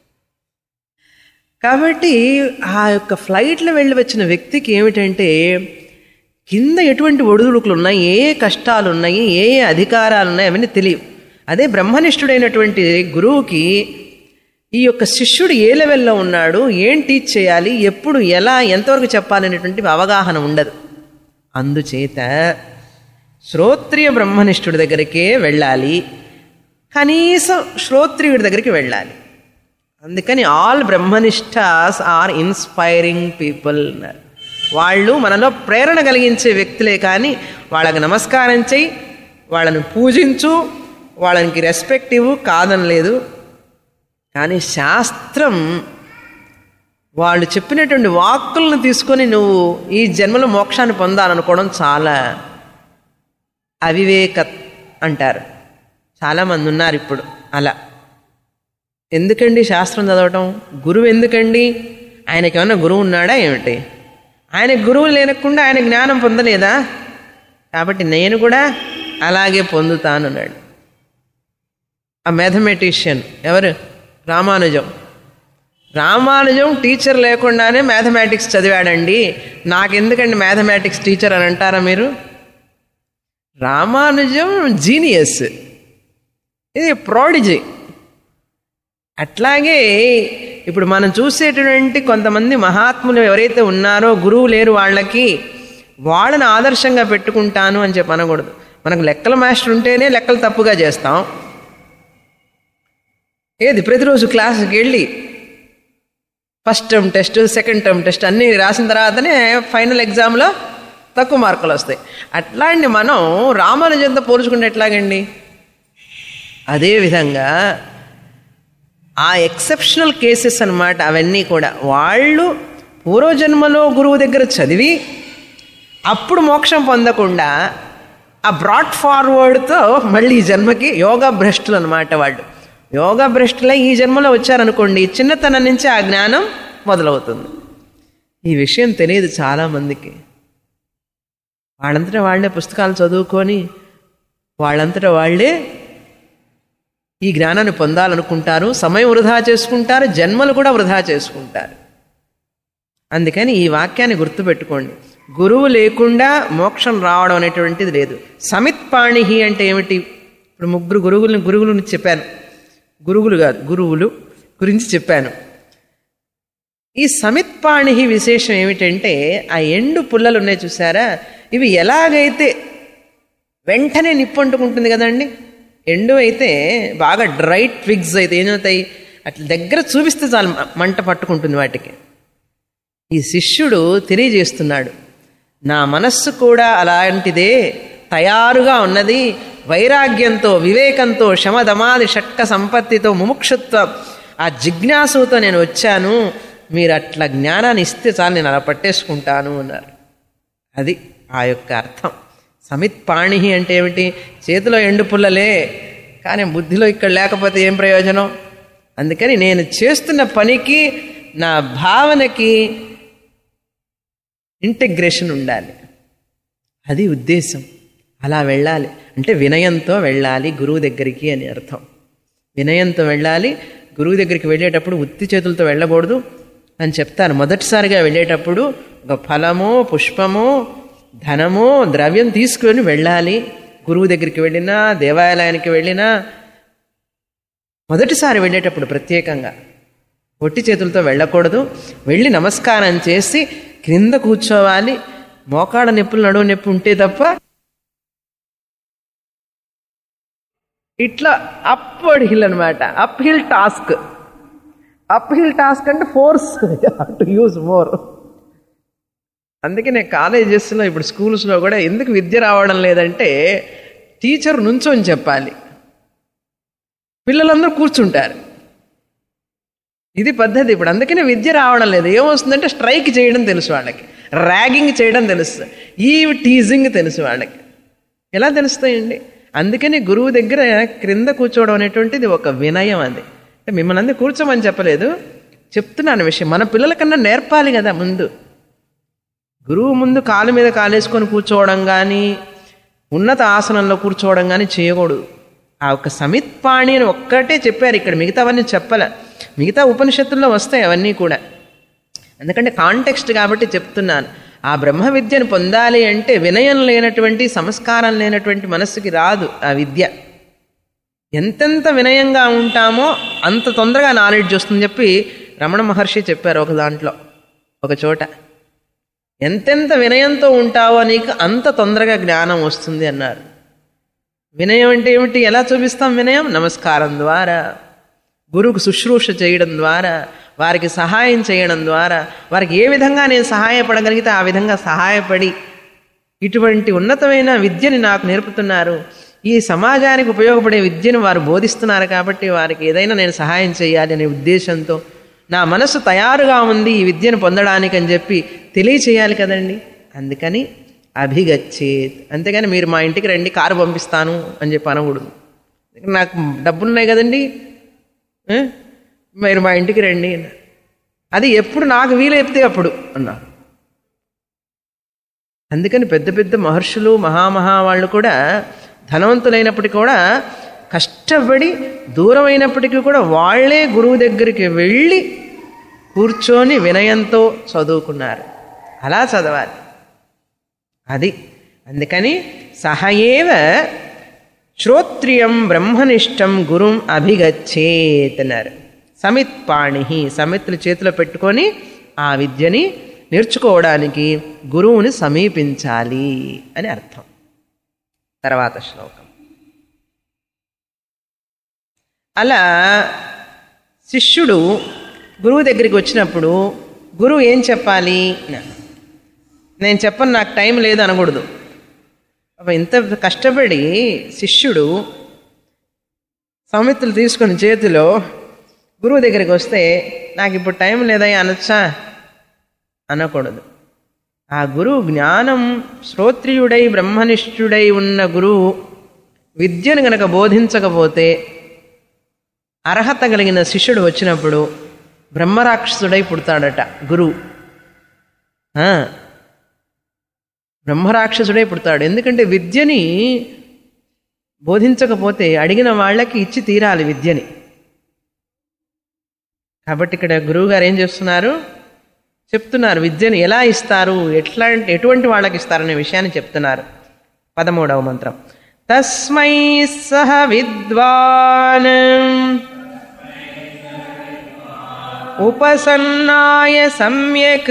కాబట్టి ఆ యొక్క ఫ్లైట్లో వెళ్ళి వచ్చిన వ్యక్తికి ఏమిటంటే కింద ఎటువంటి ఒడిదుడుకులు ఉన్నాయి ఏ ఏ కష్టాలు ఉన్నాయి ఏ ఏ అధికారాలు ఉన్నాయి అవన్నీ తెలియవు అదే బ్రహ్మనిష్ఠుడైనటువంటి గురువుకి ఈ యొక్క శిష్యుడు ఏ లెవెల్లో ఉన్నాడు ఏం టీచ్ చేయాలి ఎప్పుడు ఎలా ఎంతవరకు చెప్పాలనేటువంటి అవగాహన ఉండదు అందుచేత శ్రోత్రియ బ్రహ్మనిష్ఠుడి దగ్గరికే వెళ్ళాలి కనీసం శ్రోత్రియుడి దగ్గరికి వెళ్ళాలి అందుకని ఆల్ బ్రహ్మనిష్టాస్ ఆర్ ఇన్స్పైరింగ్ పీపుల్ అన్నారు వాళ్ళు మనలో ప్రేరణ కలిగించే వ్యక్తులే కానీ వాళ్ళకి నమస్కారం చేయి వాళ్ళని పూజించు వాళ్ళకి రెస్పెక్ట్ ఇవ్వు కాదనలేదు కానీ శాస్త్రం వాళ్ళు చెప్పినటువంటి వాక్కులను తీసుకొని నువ్వు ఈ జన్మలో మోక్షాన్ని పొందాలనుకోవడం చాలా అవివేక అంటారు చాలామంది ఉన్నారు ఇప్పుడు అలా ఎందుకండి శాస్త్రం చదవటం గురువు ఎందుకండి ఆయనకి ఏమన్నా గురువు ఉన్నాడా ఏమిటి ఆయన గురువు లేనకుండా ఆయన జ్ఞానం పొందలేదా కాబట్టి నేను కూడా అలాగే పొందుతాను అన్నాడు ఆ మ్యాథమెటిషియన్ ఎవరు రామానుజం రామానుజం టీచర్ లేకుండానే మ్యాథమెటిక్స్ చదివాడండి నాకెందుకండి మ్యాథమెటిక్స్ టీచర్ అని అంటారా మీరు రామానుజం జీనియస్ ఇది ప్రాడిజీ అట్లాగే ఇప్పుడు మనం చూసేటువంటి కొంతమంది మహాత్ములు ఎవరైతే ఉన్నారో గురువు లేరు వాళ్ళకి వాళ్ళని ఆదర్శంగా పెట్టుకుంటాను అని చెప్పి అనకూడదు మనకు లెక్కల మాస్టర్ ఉంటేనే లెక్కలు తప్పుగా చేస్తాం ఏది ప్రతిరోజు క్లాసుకి వెళ్ళి first term test second term test అన్నీ రాసిన తర్వాతనే ఫైనల్ ఎగ్జామ్లో తక్కువ మార్కులు వస్తాయి అట్లాంటి మనం రామానుజంతో పోల్చుకుంటే ఎట్లాగండి అదేవిధంగా ఆ ఎక్సెప్షనల్ కేసెస్ అన్నమాట అవన్నీ కూడా వాళ్ళు పూర్వజన్మలో గురువు దగ్గర చదివి అప్పుడు మోక్షం పొందకుండా ఆ బ్రాడ్ ఫార్వర్డ్తో మళ్ళీ ఈ జన్మకి యోగా భ్రష్టులు అనమాట వాళ్ళు యోగా భ్రష్టులై ఈ జన్మలో వచ్చారనుకోండి చిన్నతనం నుంచి ఆ జ్ఞానం మొదలవుతుంది ఈ విషయం తెలియదు చాలామందికి వాళ్ళంతటా వాళ్ళే పుస్తకాలు చదువుకొని వాళ్ళంతటా వాళ్ళే ఈ జ్ఞానాన్ని పొందాలనుకుంటారు సమయం వృధా చేసుకుంటారు జన్మలు కూడా వృధా చేసుకుంటారు అందుకని ఈ వాక్యాన్ని గుర్తుపెట్టుకోండి గురువు లేకుండా మోక్షం రావడం అనేటువంటిది లేదు సమిత్పాణిహి అంటే ఏమిటి ఇప్పుడు ముగ్గురు గురువులను గురువులను చెప్పాను గురువులు కాదు గురువులు గురించి చెప్పాను ఈ సమిత్పాణిహి విశేషం ఏమిటంటే ఆ ఎండు పుల్లలు ఉన్నాయి చూసారా ఇవి ఎలాగైతే వెంటనే నిప్పు అంటుకుంటుంది కదండి ఎండు అయితే బాగా డ్రై ట్విగ్స్ అయితే ఏమవుతాయి అట్లా దగ్గర చూపిస్తే చాలు మంట పట్టుకుంటుంది వాటికి ఈ శిష్యుడు తెలియజేస్తున్నాడు నా మనస్సు కూడా అలాంటిదే తయారుగా ఉన్నది వైరాగ్యంతో వివేకంతో శమదమాది షట్క సంపత్తితో ముముక్షుత్వం ఆ జిజ్ఞాసుతో నేను వచ్చాను మీరు అట్లా జ్ఞానాన్ని ఇస్తే చాలు నేను అలా పట్టేసుకుంటాను అన్నారు అది ఆ యొక్క అర్థం సమిత్ పాణి అంటే ఏమిటి చేతిలో ఎండు పుల్లలే కానీ బుద్ధిలో ఇక్కడ లేకపోతే ఏం ప్రయోజనం అందుకని నేను చేస్తున్న పనికి నా భావనకి ఇంటిగ్రేషన్ ఉండాలి అది ఉద్దేశం అలా వెళ్ళాలి అంటే వినయంతో వెళ్ళాలి గురువు దగ్గరికి అని అర్థం వినయంతో వెళ్ళాలి గురువు దగ్గరికి వెళ్ళేటప్పుడు ఉత్తి చేతులతో వెళ్ళకూడదు అని చెప్తాను మొదటిసారిగా వెళ్ళేటప్పుడు ఒక ఫలమో పుష్పమో ధనమో ద్రవ్యం తీసుకొని వెళ్ళాలి గురువు దగ్గరికి వెళ్ళినా దేవాలయానికి వెళ్ళినా మొదటిసారి వెళ్ళేటప్పుడు ప్రత్యేకంగా ఒట్టి చేతులతో వెళ్ళకూడదు వెళ్ళి నమస్కారం చేసి క్రింద కూర్చోవాలి మోకాళ్ళ నొప్పులు నడువు నొప్పి ఉంటే తప్ప ఇట్లా అప్వర్డ్ హిల్ అనమాట uphill task uphill task అంటే ఫోర్స్ టు యూజ్ మోర్ అందుకే నేను కాలేజెస్లో ఇప్పుడు స్కూల్స్లో కూడా ఎందుకు విద్య రావడం లేదంటే టీచర్ నుంచొని చెప్పాలి పిల్లలందరూ కూర్చుంటారు ఇది పద్ధతి ఇప్పుడు అందుకనే విద్య రావడం లేదు ఏమొస్తుందంటే స్ట్రైక్ చేయడం తెలుసు వాళ్ళకి ర్యాగింగ్ చేయడం తెలుసు ఈ టీజింగ్ తెలుసు వాళ్ళకి ఎలా తెలుస్తాయండి అందుకని గురువు దగ్గర క్రింద కూర్చోవడం అనేటువంటిది ఒక వినయం అది అంటే మిమ్మల్ని అందరూ కూర్చోమని చెప్పలేదు చెప్తున్నాను విషయం మన పిల్లలకన్నా నేర్పాలి కదా ముందు గురువు ముందు కాలు మీద కాలేసుకొని కూర్చోవడం కానీ ఉన్నత ఆసనంలో కూర్చోవడం కానీ చేయకూడదు ఆ ఒక సమిత్పాణి అని ఒక్కటే చెప్పారు ఇక్కడ మిగతావన్నీ చెప్పలే మిగతా ఉపనిషత్తుల్లో వస్తాయి అవన్నీ కూడా ఎందుకంటే కాంటెక్స్ట్ కాబట్టి చెప్తున్నాను ఆ బ్రహ్మ విద్యను పొందాలి అంటే వినయం లేనటువంటి సంస్కారం లేనటువంటి మనస్సుకి రాదు ఆ విద్య ఎంతెంత వినయంగా ఉంటామో అంత తొందరగా నాలెడ్జ్ వస్తుందని చెప్పి రమణ మహర్షి చెప్పారు ఒక దాంట్లో ఒక చోట ఎంతెంత వినయంతో ఉంటావో నీకు అంత తొందరగా జ్ఞానం వస్తుంది అన్నారు వినయం అంటే ఏమిటి ఎలా చూపిస్తాం వినయం నమస్కారం ద్వారా గురువుకు శుశ్రూష చేయడం ద్వారా వారికి సహాయం చేయడం ద్వారా వారికి ఏ విధంగా నేను సహాయపడగలిగితే ఆ విధంగా సహాయపడి ఇటువంటి ఉన్నతమైన విద్యని నాకు నేర్పుతున్నారు ఈ సమాజానికి ఉపయోగపడే విద్యను వారు బోధిస్తున్నారు కాబట్టి వారికి ఏదైనా నేను సహాయం చేయాలి అనే ఉద్దేశంతో నా మనసు తయారుగా ఉంది ఈ విద్యను పొందడానికి అని చెప్పి తెలియచేయాలి కదండి అందుకని అభిగచ్చేత్ అంతేగాని మీరు మా ఇంటికి రండి కారు పంపిస్తాను అని చెప్పి అనకూడదు నాకు డబ్బులున్నాయి కదండి ఏ? మీరు మా ఇంటికి రండి అన్నారు. అది ఎప్పుడు నాకు వీలైతే అప్పుడు అన్నారు అందుకని పెద్ద పెద్ద మహర్షులు మహామహా వాళ్ళు కూడా ధనవంతులైనప్పటికీ కూడా కష్టపడి దూరమైనప్పటికీ కూడా వాళ్ళే గురువు దగ్గరికి వెళ్ళి కూర్చొని వినయంతో చదువుకున్నారు అలా చదవాలి అది అందుకని సహయేవ శ్రోత్రియం బ్రహ్మనిష్టం గురుం అభిగచ్చేత్ అన్నారు సమిత్పాణి సమిత్తులు చేతిలో పెట్టుకొని ఆ విద్యని నేర్చుకోవడానికి గురువుని సమీపించాలి అని అర్థం తర్వాత శ్లోకం అలా శిష్యుడు గురువు దగ్గరికి వచ్చినప్పుడు గురువు ఏం చెప్పాలి అన్నారు. నేను చెప్పను నాకు టైం లేదు అనకూడదు అప్పుడు ఇంత కష్టపడి శిష్యుడు సమితులు తీసుకొని చేతిలో గురువు దగ్గరికి వస్తే నాకు ఇప్పుడు టైం లేదయ్యా అనొచ్చా అనకూడదు ఆ గురువు జ్ఞానం శ్రోత్రియుడై బ్రహ్మనిష్ఠుడై ఉన్న గురువు విద్యను గనక బోధించకపోతే అర్హత కలిగిన శిష్యుడు వచ్చినప్పుడు బ్రహ్మరాక్షసుడై పుడతాడట గురువు ఆ, బ్రహ్మరాక్షసుడై పుడతాడు ఎందుకంటే విద్యని బోధించకపోతే అడిగిన వాళ్ళకి ఇచ్చి తీరాలి విద్యని కాబట్టి ఇక్కడ గురువు గారు ఏం చేస్తున్నారు చెప్తున్నారు విద్యను ఎలా ఇస్తారు ఎట్లా ఎటువంటి వాళ్ళకి ఇస్తారనే విషయాన్ని చెప్తున్నారు పదమూడవ మంత్రం తస్మై సహ విద్వాన్ ఉపసన్నాయ సమ్యక్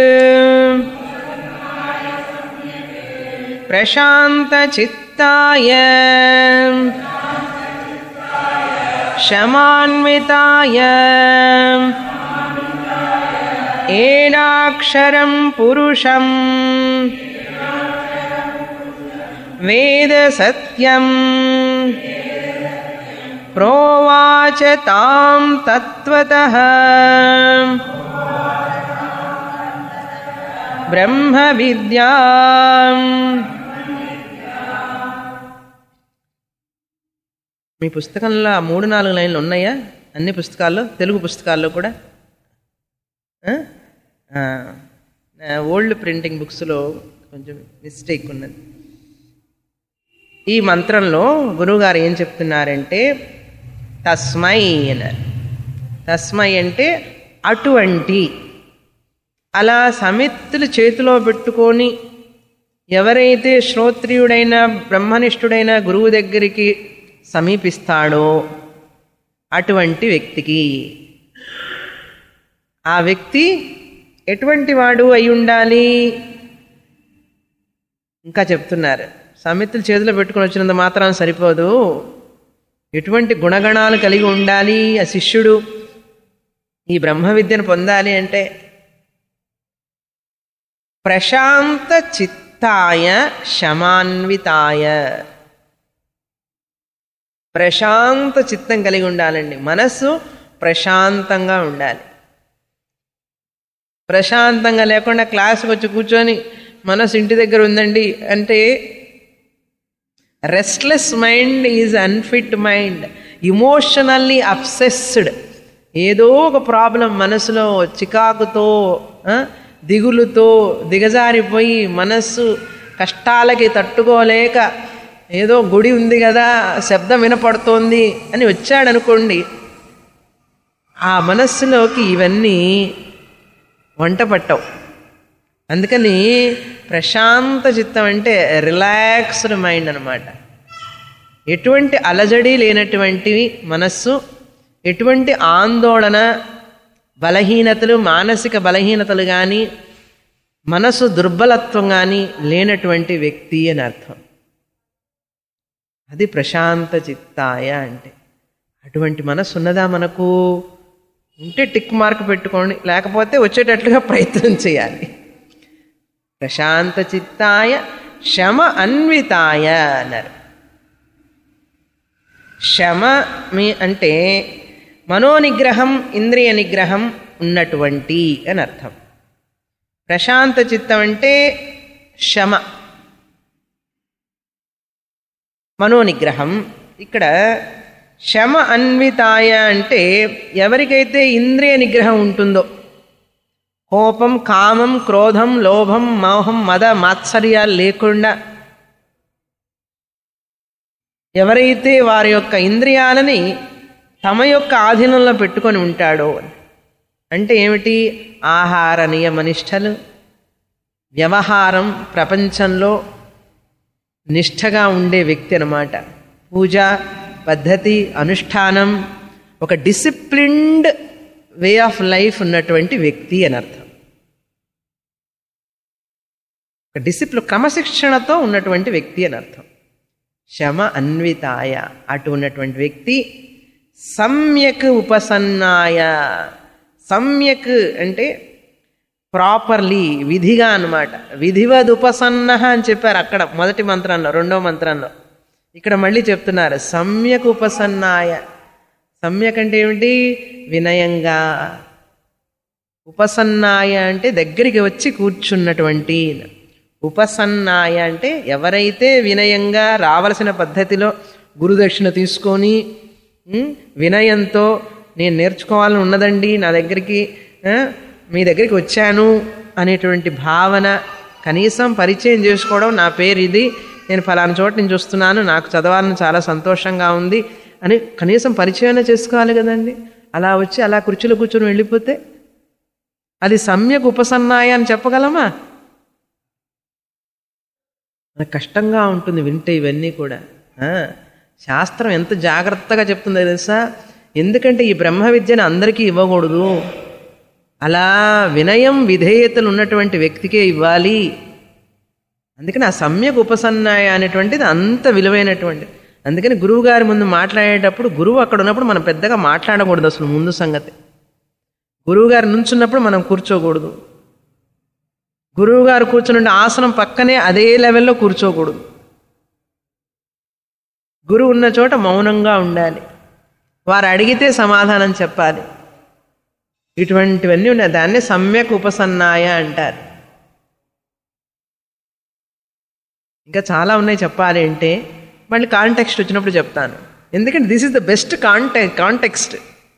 ప్రశాంత చిత్తాయ శమాన్వితాయ ఏడాక్షరం పురుషం వేద సత్యం ప్రోవాచ తాం తత్వతః బ్రహ్మ విద్యా మీ పుస్తకంలో ఆ మూడు నాలుగు లైన్లు ఉన్నాయా అన్ని పుస్తకాల్లో తెలుగు పుస్తకాల్లో కూడా ఆ? ఆ. నా ఓల్డ్ ప్రింటింగ్ బుక్స్లో కొంచెం మిస్టేక్ ఉన్నది ఈ మంత్రంలో గురువుగారు ఏం చెప్తున్నారంటే తస్మై అన్నారు తస్మై అంటే అటువంటి అలా సమిత్తులు చేతిలో పెట్టుకొని ఎవరైతే శ్రోత్రియుడైన బ్రహ్మనిష్ఠుడైన గురువు దగ్గరికి సమీపిస్తాడో అటువంటి వ్యక్తికి ఆ వ్యక్తి ఎటువంటి వాడు అయి ఉండాలి ఇంకా చెప్తున్నారు సమితులు చేతిలో పెట్టుకుని వచ్చినంత మాత్రం సరిపోదు ఎటువంటి గుణగణాలు కలిగి ఉండాలి ఆ శిష్యుడు ఈ బ్రహ్మ విద్యను పొందాలి అంటే ప్రశాంత చిత్తాయ శమాన్వితాయ ప్రశాంత చిత్తం కలిగి ఉండాలండి మనస్సు ప్రశాంతంగా ఉండాలి ప్రశాంతంగా లేకుండా క్లాస్కి వచ్చి కూర్చొని మనసు ఇంటి దగ్గర ఉందండి అంటే restless mind is unfit mind emotionally obsessed ఏదో ఒక ప్రాబ్లం మనసులో చికాకుతో ఆ, దిగులుతో దిగజారిపోయి మనస్సు కష్టాలకి తట్టుకోలేక ఏదో గుడి ఉంది కదా శబ్దం వినపడుతోంది అని వచ్చాడనుకోండి ఆ మనస్సులోకి ఇవన్నీ వంట పట్టవు అందుకని ప్రశాంత చిత్తం అంటే రిలాక్స్డ్ మైండ్ అనమాట ఎటువంటి అలజడి లేనటువంటి మనస్సు ఎటువంటి ఆందోళన బలహీనతలు మానసిక బలహీనతలు కానీ మనసు దుర్బలత్వం కానీ లేనటువంటి వ్యక్తి అని అర్థం అది ప్రశాంత చిత్తాయ అంటే అటువంటి మనసు ఉన్నదా మనకు ఉంటే టిక్ మార్క్ పెట్టుకోండి లేకపోతే వచ్చేటట్లుగా ప్రయత్నం చేయాలి ప్రశాంత చిత్తాయ శమ అన్వితాయ అన్నారు శమ మీ అంటే మనోనిగ్రహం ఇంద్రియ నిగ్రహం ఉన్నటువంటి అని అర్థం ప్రశాంత చిత్తం అంటే శమ మనోనిగ్రహం ఇక్కడ శమ అన్వితాయ అంటే ఎవరికైతే ఇంద్రియ నిగ్రహం ఉంటుందో కోపం కామం క్రోధం లోభం మోహం మద మాత్సర్యాలు లేకుండా ఎవరైతే వారి యొక్క ఇంద్రియాలని తమ యొక్క ఆధీనంలో పెట్టుకొని ఉంటాడో అని అంటే ఏమిటి ఆహార నియమనిష్టలు వ్యవహారం ప్రపంచంలో నిష్ఠగా ఉండే వ్యక్తి అనమాట పూజ పద్ధతి అనుష్ఠానం ఒక డిసిప్లిన్డ్ వే ఆఫ్ లైఫ్ ఉన్నటువంటి వ్యక్తి అని అర్థం ఒక డిసిప్లిన్ క్రమశిక్షణతో ఉన్నటువంటి వ్యక్తి అని అర్థం శమ అన్వితాయ అటు ఉన్నటువంటి వ్యక్తి సమ్యక్ ఉపసన్నాయ సమ్యక్ అంటే ప్రాపర్లీ విధిగా అన్నమాట విధివద్ ఉపసన్న అని చెప్పారు అక్కడ మొదటి మంత్రంలో రెండో మంత్రంలో ఇక్కడ మళ్ళీ చెప్తున్నారు సమ్యక్ ఉపసన్నాయ సమ్యక్ అంటే ఏమిటి వినయంగా ఉపసన్నాయ అంటే దగ్గరికి వచ్చి కూర్చున్నటువంటి ఉపసన్నాయ అంటే ఎవరైతే వినయంగా రావలసిన పద్ధతిలో గురుదక్షిణ తీసుకొని ఉమ్, వినయంతో నేను నేర్చుకోవాలని ఉన్నదండి నా దగ్గరికి ఆ, మీ దగ్గరికి వచ్చాను అనేటువంటి భావన కనీసం పరిచయం చేసుకోవడం నా పేరు ఇది నేను ఫలానా చోట నుంచి వస్తున్నాను నాకు చదవాలని చాలా సంతోషంగా ఉంది అని కనీసం పరిచయం చేసుకోవాలి కదండి అలా వచ్చి అలా కుర్చీలో కూర్చొని వెళ్ళిపోతే అది సమ్యక్ ఉపసన్నాయ అని చెప్పగలమా మనకు కష్టంగా ఉంటుంది వింటే ఇవన్నీ కూడా ఆ, శాస్త్రం ఎంత జాగ్రత్తగా చెప్తుందో తెలుసా ఎందుకంటే ఈ బ్రహ్మ విద్యను అందరికీ ఇవ్వకూడదు అలా వినయం విధేయతలు ఉన్నటువంటి వ్యక్తికే ఇవ్వాలి అందుకని ఆ సమ్యక్ ఉపసన్నాయ అనేటువంటిది అంత విలువైనటువంటిది అందుకని గురువు గారి ముందు మాట్లాడేటప్పుడు గురువు అక్కడ ఉన్నప్పుడు మనం పెద్దగా మాట్లాడకూడదు అసలు ముందు సంగతి గురువు గారు నుంచున్నప్పుడు మనం కూర్చోకూడదు గురువు గారు కూర్చున్న ఆసనం పక్కనే అదే లెవెల్లో కూర్చోకూడదు గురువు ఉన్న చోట మౌనంగా ఉండాలి వారు అడిగితే సమాధానం చెప్పాలి ఇటువంటివన్నీ ఉన్నాయి దాన్నే సమ్యక్ ఉపసన్నాయ అంటారు ఇంకా చాలా ఉన్నాయి చెప్పాలి అంటే మళ్ళీ కాంటెక్స్ట్ వచ్చినప్పుడు చెప్తాను ఎందుకంటే దిస్ ఇస్ ద బెస్ట్ కాంటె కాంటెక్స్ట్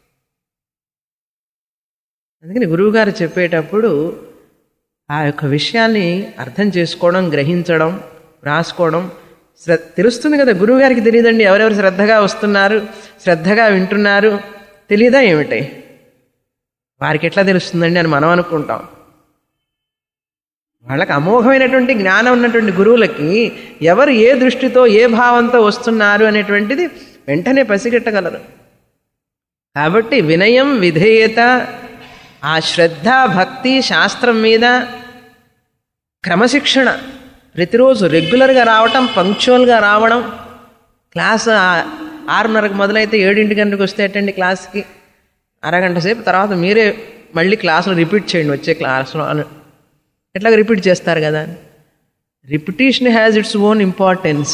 అందుకని గురువుగారు చెప్పేటప్పుడు ఆ యొక్క విషయాన్ని అర్థం చేసుకోవడం గ్రహించడం రాసుకోవడం శ్ర తెలుస్తుంది కదా గురువు గారికి తెలియదండి ఎవరెవరు శ్రద్ధగా వస్తున్నారు శ్రద్ధగా వింటున్నారు తెలియదా ఏమిటి వారికి ఎట్లా తెలుస్తుందండి అని మనం అనుకుంటాం వాళ్ళకి అమోఘమైనటువంటి జ్ఞానం ఉన్నటువంటి గురువులకి ఎవరు ఏ దృష్టితో ఏ భావంతో వస్తున్నారు అనేటువంటిది వెంటనే పసిగట్టగలరు కాబట్టి వినయం విధేయత ఆ శ్రద్ధ భక్తి శాస్త్రం మీద క్రమశిక్షణ ప్రతిరోజు రెగ్యులర్గా రావటం పంక్చువల్గా రావడం క్లాస్ ఆ- ఆరున్నరకు మొదలైతే ఏడింటి గంటకు వస్తే అటండి క్లాస్కి అరగంట సేపు తర్వాత మీరే మళ్ళీ క్లాసులు రిపీట్ చేయండి వచ్చే క్లాసులో అని ఎట్లాగ రిపీట్ చేస్తారు కదా repetition has its own importance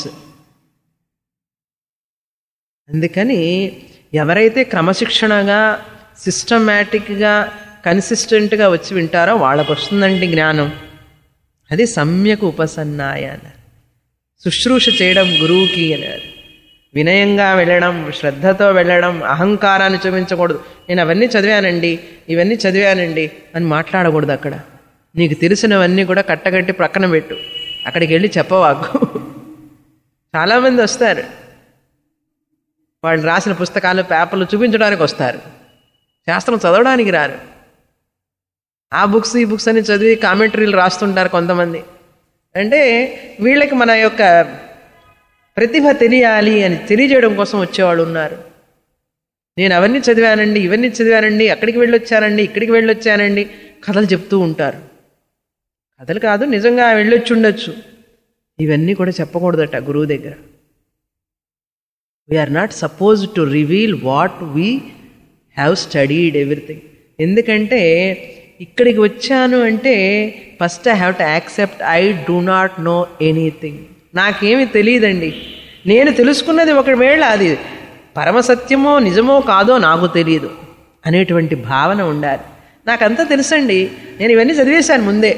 అందుకని ఎవరైతే క్రమశిక్షణగా సిస్టమేటిక్గా కన్సిస్టెంట్గా వచ్చి వింటారో వాళ్ళకు వస్తుందండి జ్ఞానం అది సమ్యక్ ఉపసన్నాయ అన్నారు శుశ్రూష చేయడం గురువుకి అన్నారు వినయంగా వెళ్ళడం శ్రద్ధతో వెళ్ళడం అహంకారాన్ని చూపించకూడదు నేను అవన్నీ చదివానండి ఇవన్నీ చదివానండి అని మాట్లాడకూడదు అక్కడ నీకు తెలిసినవన్నీ కూడా కట్టగట్టి ప్రక్కన పెట్టు అక్కడికి వెళ్ళి చెప్పవాకు చాలామంది వస్తారు వాళ్ళు రాసిన పుస్తకాలు పేపర్లు చూపించడానికి వస్తారు శాస్త్రం చదవడానికి రారు ఆ బుక్స్ ఈ బుక్స్ అని చదివి కామెంటరీలు రాస్తుంటారు కొంతమంది అంటే వీళ్ళకి మన యొక్క ప్రతిభ తెలియాలి అని తెలియజేయడం కోసం వచ్చేవాళ్ళు ఉన్నారు నేను అవన్నీ చదివానండి ఇవన్నీ చదివానండి అక్కడికి వెళ్ళొచ్చానండి ఇక్కడికి వెళ్ళొచ్చానండి కథలు చెప్తూ ఉంటారు కథలు కాదు నిజంగా వెళ్ళొచ్చి ఉండొచ్చు ఇవన్నీ కూడా చెప్పకూడదట గురువు దగ్గర we're not suppose to reveal what we have studied everything ఎందుకంటే ఇక్కడికి వచ్చాను అంటే first I have to accept I do not know anything నాకేమి తెలియదండి నేను తెలుసుకున్నది ఒకవేళ అది పరమసత్యమో నిజమో కాదో నాకు తెలియదు అనేటువంటి భావన ఉండాలి నాకంతా తెలుసండి నేను ఇవన్నీ చదివేశాను ముందే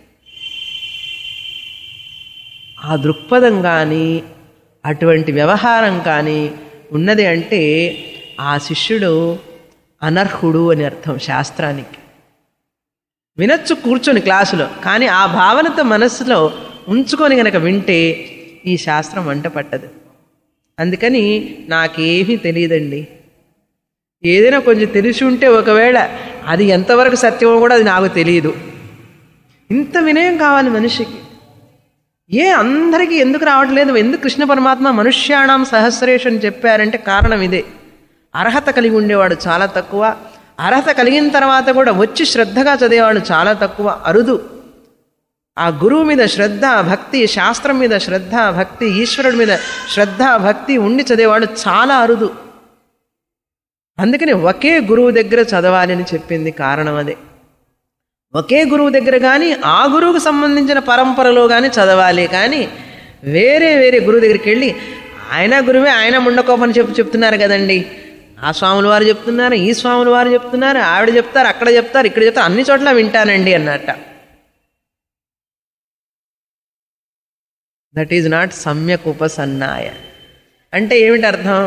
ఆ దృక్పథం కానీ అటువంటి వ్యవహారం కానీ ఉన్నది అంటే ఆ శిష్యుడు అనర్హుడు అని అర్థం శాస్త్రానికి వినొచ్చు కూర్చొని క్లాసులో కానీ ఆ భావనతో మనస్సులో ఉంచుకొని గనక వింటే ఈ శాస్త్రం వంట పట్టదు అందుకని నాకేమీ తెలియదండి ఏదైనా కొంచెం తెలిసి ఉంటే ఒకవేళ అది ఎంతవరకు సత్యమో కూడా అది నాకు తెలియదు ఇంత వినయం కావాలి మనిషికి ఏ అందరికీ ఎందుకు రావట్లేదు ఎందుకు కృష్ణ పరమాత్మ మనుష్యాణం సహస్రేషు అని చెప్పారంటే కారణం ఇదే అర్హత కలిగి ఉండేవాడు చాలా తక్కువ అర్హత కలిగిన తర్వాత కూడా వచ్చి శ్రద్ధగా చదివేవాడు చాలా తక్కువ అరుదు ఆ గురువు మీద శ్రద్ధ భక్తి శాస్త్రం మీద శ్రద్ధ భక్తి ఈశ్వరుడి మీద శ్రద్ధ భక్తి ఉండి చదివేవాడు చాలా అరుదు అందుకని ఒకే గురువు దగ్గర చదవాలి అని చెప్పింది కారణం అదే ఒకే గురువు దగ్గర కానీ ఆ గురువుకు సంబంధించిన పరంపరలో కానీ చదవాలి కానీ వేరే వేరే గురువు దగ్గరికి వెళ్ళి ఆయన గురువే ఆయన ముండకోపని చెప్పి చెప్తున్నారు కదండి ఆ స్వాముల వారు చెప్తున్నారు ఈ స్వాముల వారు చెప్తున్నారు ఆవిడ చెప్తారు అక్కడ చెప్తారు ఇక్కడ చెప్తారు అన్ని చోట్ల వింటానండి అన్నట్ట దట్ ఈజ్ నాట్ సమ్యక్ ఉపసన్నాయ అంటే ఏమిటి అర్థం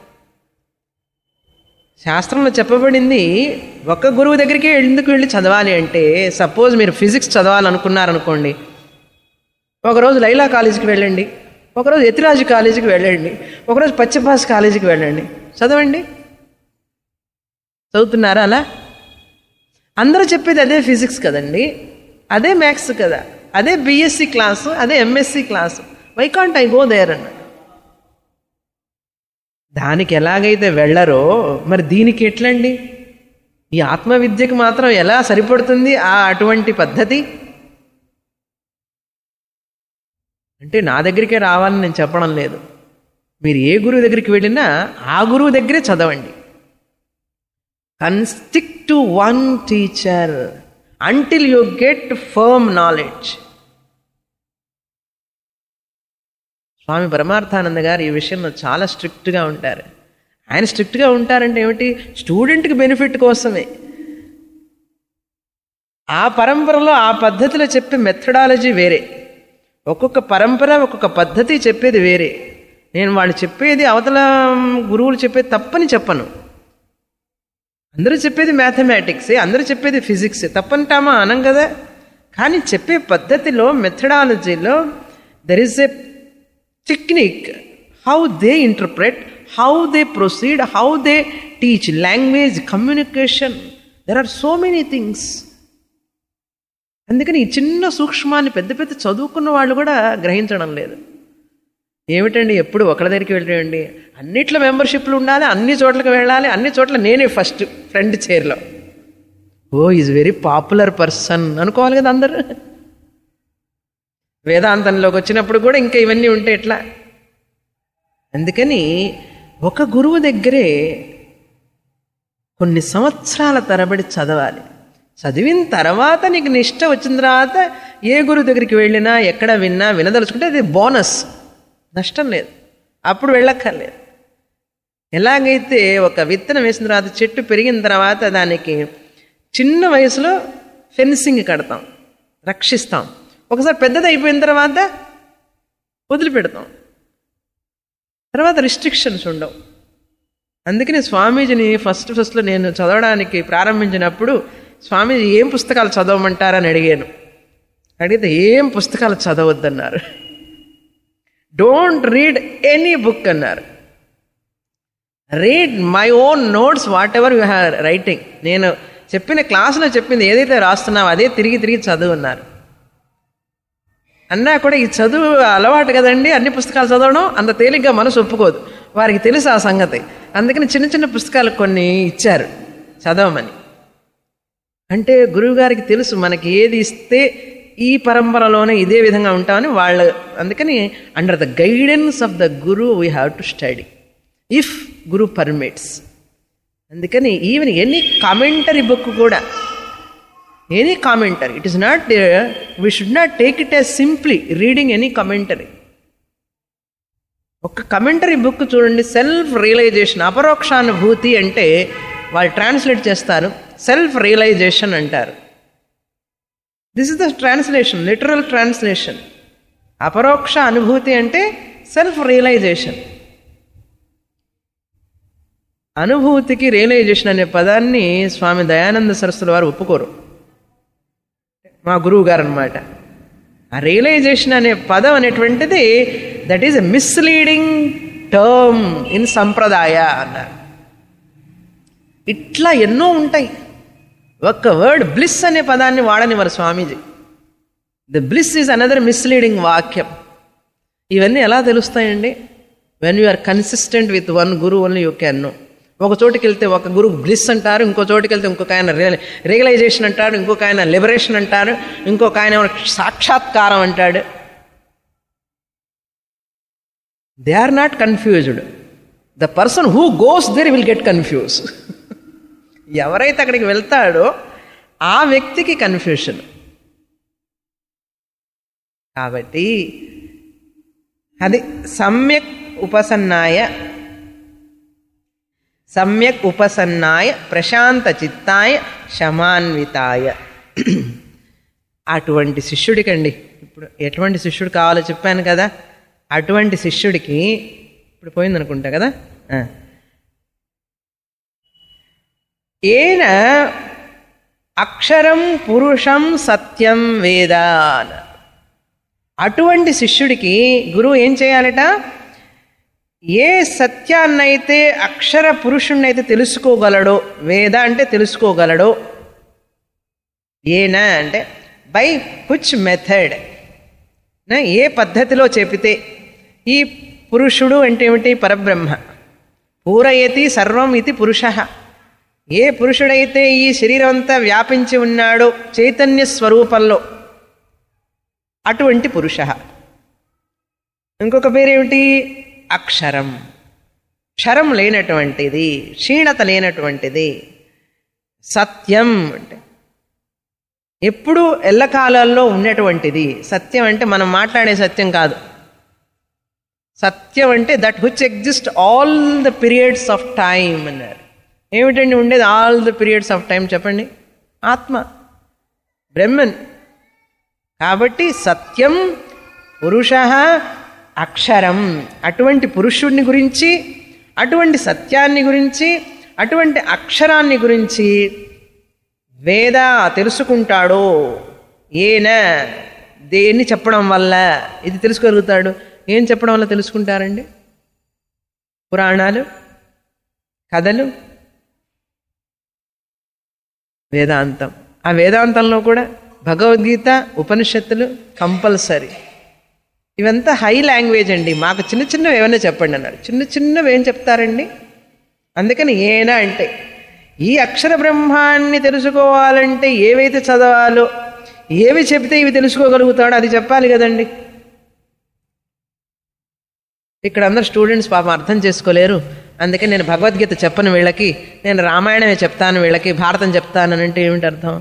శాస్త్రంలో చెప్పబడింది ఒక గురువు దగ్గరికి ఎందుకు వెళ్ళి చదవాలి అంటే సపోజ్ మీరు ఫిజిక్స్ చదవాలనుకున్నారనుకోండి ఒకరోజు లైలా కాలేజీకి వెళ్ళండి ఒకరోజు ఎతిరాజు కాలేజీకి వెళ్ళండి ఒకరోజు పచ్చిపాస్ కాలేజీకి వెళ్ళండి చదవండి చదువుతున్నారా అలా అందరూ చెప్పేది అదే ఫిజిక్స్ కదండి అదే మ్యాథ్స్ కదా అదే బీఎస్సీ క్లాసు అదే MSc class why can't I go there అన్న దానికి ఎలాగైతే వెళ్ళరో మరి దీనికి ఎట్లండి ఈ ఆత్మవిద్యకి మాత్రం ఎలా సరిపడుతుంది ఆ అటువంటి పద్ధతి అంటే నా దగ్గరికే రావాలని నేను చెప్పడం లేదు మీరు ఏ గురువు దగ్గరికి వెళ్ళినా ఆ గురువు దగ్గరే చదవండి consistent to one teacher until you get firm knowledge Swami Paramarthananda గారు ఈ విషయంలో చాలా స్ట్రిక్ట్గా ఉంటారు ఆయన స్ట్రిక్ట్గా ఉంటారంటే ఏమిటి స్టూడెంట్కి బెనిఫిట్ కోసమే ఆ పరంపరలో ఆ పద్ధతిలో చెప్పే మెథడాలజీ వేరే ఒక్కొక్క పరంపర ఒక్కొక్క పద్ధతి చెప్పేది వేరే నేను వాళ్ళు చెప్పేది అవతల గురువులు చెప్పేది తప్పని చెప్పను అందరూ చెప్పేది మ్యాథమెటిక్సే అందరూ చెప్పేది ఫిజిక్సే తప్పంటామా అనం కదా కానీ చెప్పే పద్ధతిలో మెథడాలజీలో there is a technique, how they interpret, how they proceed, how they teach language, communication. There are so many things. అందుకని ఈ చిన్న సూక్ష్మాన్ని పెద్ద పెద్ద చదువుకున్న వాళ్ళు కూడా గ్రహించడం లేదు ఏమిటండి ఎప్పుడు ఒకళ్ళ దగ్గరికి వెళ్ళండి అన్నిట్లో మెంబర్షిప్లు ఉండాలి అన్ని చోట్లకి వెళ్ళాలి అన్ని చోట్ల నేనే ఫస్ట్ ఫ్రంట్ చైర్లో oh is very popular person అనుకోవాలి కదా అందరు వేదాంతంలోకి వచ్చినప్పుడు కూడా ఇంకా ఇవన్నీ ఉంటే ఎట్లా అందుకని ఒక గురువు దగ్గరే కొన్ని సంవత్సరాల తరబడి చదవాలి చదివిన తర్వాత నీకు నిష్ట వచ్చిన తర్వాత ఏ గురువు దగ్గరికి వెళ్ళినా ఎక్కడ విన్నా వినదలుచుకుంటే అది బోనస్ నష్టం లేదు అప్పుడు వెళ్ళక్కర్లేదు ఎలాగైతే ఒక విత్తనం వేసిన తర్వాత చెట్టు పెరిగిన తర్వాత దానికి చిన్న వయసులో ఫెన్సింగ్ కడతాం రక్షిస్తాం ఒకసారి పెద్దది అయిపోయిన తర్వాత వదిలిపెడతాం తర్వాత రిస్ట్రిక్షన్స్ ఉండవు అందుకని స్వామీజీని ఫస్ట్ ఫస్ట్లో నేను చదవడానికి ప్రారంభించినప్పుడు స్వామీజీ ఏం పుస్తకాలు చదవమంటారని అడిగాను అడిగితే ఏం పుస్తకాలు చదవద్దన్నారు డోంట్ రీడ్ ఎనీ బుక్ అన్నారు read my own notes whatever you have writing నేను చెప్పిన క్లాసులో చెప్పింది ఏదైతే రాస్తున్నావో అదే తిరిగి తిరిగి చదువు అన్నారు అన్నా కూడా ఈ చదువు అలవాటు కదండి అన్ని పుస్తకాలు చదవడం అంత తేలిగ్గా మనసు ఒప్పుకోదు వారికి తెలుసు ఆ సంగతి అందుకని చిన్న చిన్న పుస్తకాలు కొన్ని ఇచ్చారు చదవమని అంటే గురువుగారికి తెలుసు మనకి ఏది ఇస్తే ఈ పరంపరలోనే ఇదే విధంగా ఉంటామని వాళ్ళు అందుకని under the guidance of the guru we have to study if guru permits అందుకని ఈవెన్ ఎనీ కామెంటరీ బుక్ కూడా any commentary it is not we should not take it as simply reading any commentary ఒక commentary book చూడండి self realisation అపరోక్షానుభూతి అంటే వాళ్ళు translate చేస్తారు self realisation అంటారు this is the translation literal translation అపరోక్ష అనుభూతి అంటే సెల్ఫ్ రియలైజేషన్ అనుభూతికి రియలైజేషన్ అనే పదాన్ని స్వామి దయానంద సరస్సుల వారు ఒప్పుకోరు మా గురువు గారు అనమాట ఆ రియలైజేషన్ అనే పదం అనేటువంటిది that is a misleading term in sampradaya అన్నారు ఇట్లా ఎన్నో ఉంటాయి ఒక్క వర్డ్ బ్లిస్ అనే పదాన్ని వాడనివ్వరు Swamiji the bliss is another misleading వాక్యం ఇవన్నీ ఎలా తెలుస్తాయండి when you are consistent with one guru only you can know ఒక చోటుకి వెళ్తే ఒక గురువు బ్లిస్ అంటారు ఇంకో చోటుకి వెళ్తే ఇంకొక ఆయన రియలైజేషన్ అంటాడు ఇంకొక ఆయన లిబరేషన్ అంటారు ఇంకొక ఆయన సాక్షాత్కారం అంటాడు they are not confused the person who goes there will get confuse ఎవరైతే అక్కడికి వెళ్తాడో ఆ వ్యక్తికి కన్ఫ్యూషన్ కాబట్టి అది సమ్యక్ ఉపసన్నాయ సమ్యక్ ఉపసన్నాయ ప్రశాంత చిత్తాయ శమాన్వితాయ అటువంటి శిష్యుడికండి ఇప్పుడు ఎటువంటి శిష్యుడు కావాలో చెప్పాను కదా అటువంటి శిష్యుడికి ఇప్పుడు పోయిందనుకుంటా కదా ఆ. ఏన అక్షరం పురుషం సత్యం వేద అన్నారు. అటువంటి శిష్యుడికి గురువు ఏం చేయాలట ఏ సత్యాన్నైతే అక్షర పురుషుణ్ణైతే తెలుసుకోగలడో వేద అంటే తెలుసుకోగలడో ఏనా అంటే బై హుచ్ మెథడ్ ఏ పద్ధతిలో చెబితే ఈ పురుషుడు అంటే ఏమిటి పరబ్రహ్మ పూరయతి సర్వం ఇది పురుష ఏ పురుషుడైతే ఈ శరీరం అంతా వ్యాపించి ఉన్నాడో చైతన్య స్వరూపంలో అటువంటి పురుష ఇంకొక పేరేమిటి అక్షరం క్షరం లేనటువంటిది క్షీణత లేనటువంటిది సత్యం అంటే ఎప్పుడు ఎల్లకాలాల్లో ఉన్నటువంటిది సత్యం అంటే మనం మాట్లాడే సత్యం కాదు సత్యం అంటే that which exist all the periods of time అన్నారు ఏమిటండి ఉండేది all the periods of time చెప్పండి ఆత్మ బ్రహ్మన్ కాబట్టి సత్యం పురుష అక్షరం అటువంటి పురుషుడిని గురించి అటువంటి సత్యాన్ని గురించి అటువంటి అక్షరాన్ని గురించి వేద తెలుసుకుంటాడో ఏన దేన్ని చెప్పడం వల్ల ఇది తెలుసుకోగలుగుతాడు ఏం చెప్పడం వల్ల తెలుసుకుంటారండి పురాణాలు కథలు వేదాంతం ఆ వేదాంతంలో కూడా భగవద్గీత ఉపనిషత్తులు కంపల్సరీ ఇవంతా హై లాంగ్వేజ్ అండి మాకు చిన్న చిన్నవి ఏమైనా చెప్పండి అన్నారు చిన్న చిన్నవి ఏం చెప్తారండి అందుకని ఏనా అంటే ఈ అక్షర బ్రహ్మాన్ని తెలుసుకోవాలంటే ఏవైతే చదవాలో ఏవి చెబితే ఇవి తెలుసుకోగలుగుతాడో అది చెప్పాలి కదండి ఇక్కడ అందరు స్టూడెంట్స్ పాపం అర్థం చేసుకోలేరు అందుకే నేను భగవద్గీత చెప్పను వీళ్ళకి నేను రామాయణమే చెప్తాను వీళ్ళకి భారతం చెప్తాను అని అంటే ఏమిటి అర్థం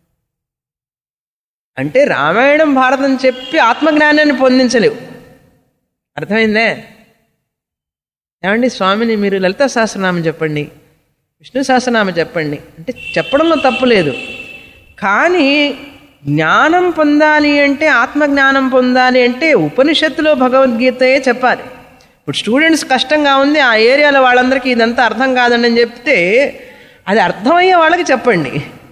అంటే రామాయణం భారతం చెప్పి ఆత్మజ్ఞానాన్ని పొందించలేవు అర్థమైందే ఏమండి స్వామిని మీరు లలిత సహస్రనామం చెప్పండి విష్ణు సహస్రనామం చెప్పండి అంటే చెప్పడంలో తప్పు లేదు కానీ జ్ఞానం పొందాలి అంటే ఆత్మజ్ఞానం పొందాలి అంటే ఉపనిషత్తులో భగవద్గీతయే చెప్పాలి ఇప్పుడు స్టూడెంట్స్ కష్టంగా ఉంది ఆ ఏరియాలో వాళ్ళందరికీ ఇదంతా అర్థం కాదండి అని చెప్తే అది అర్థమయ్యే వాళ్ళకి చెప్పండి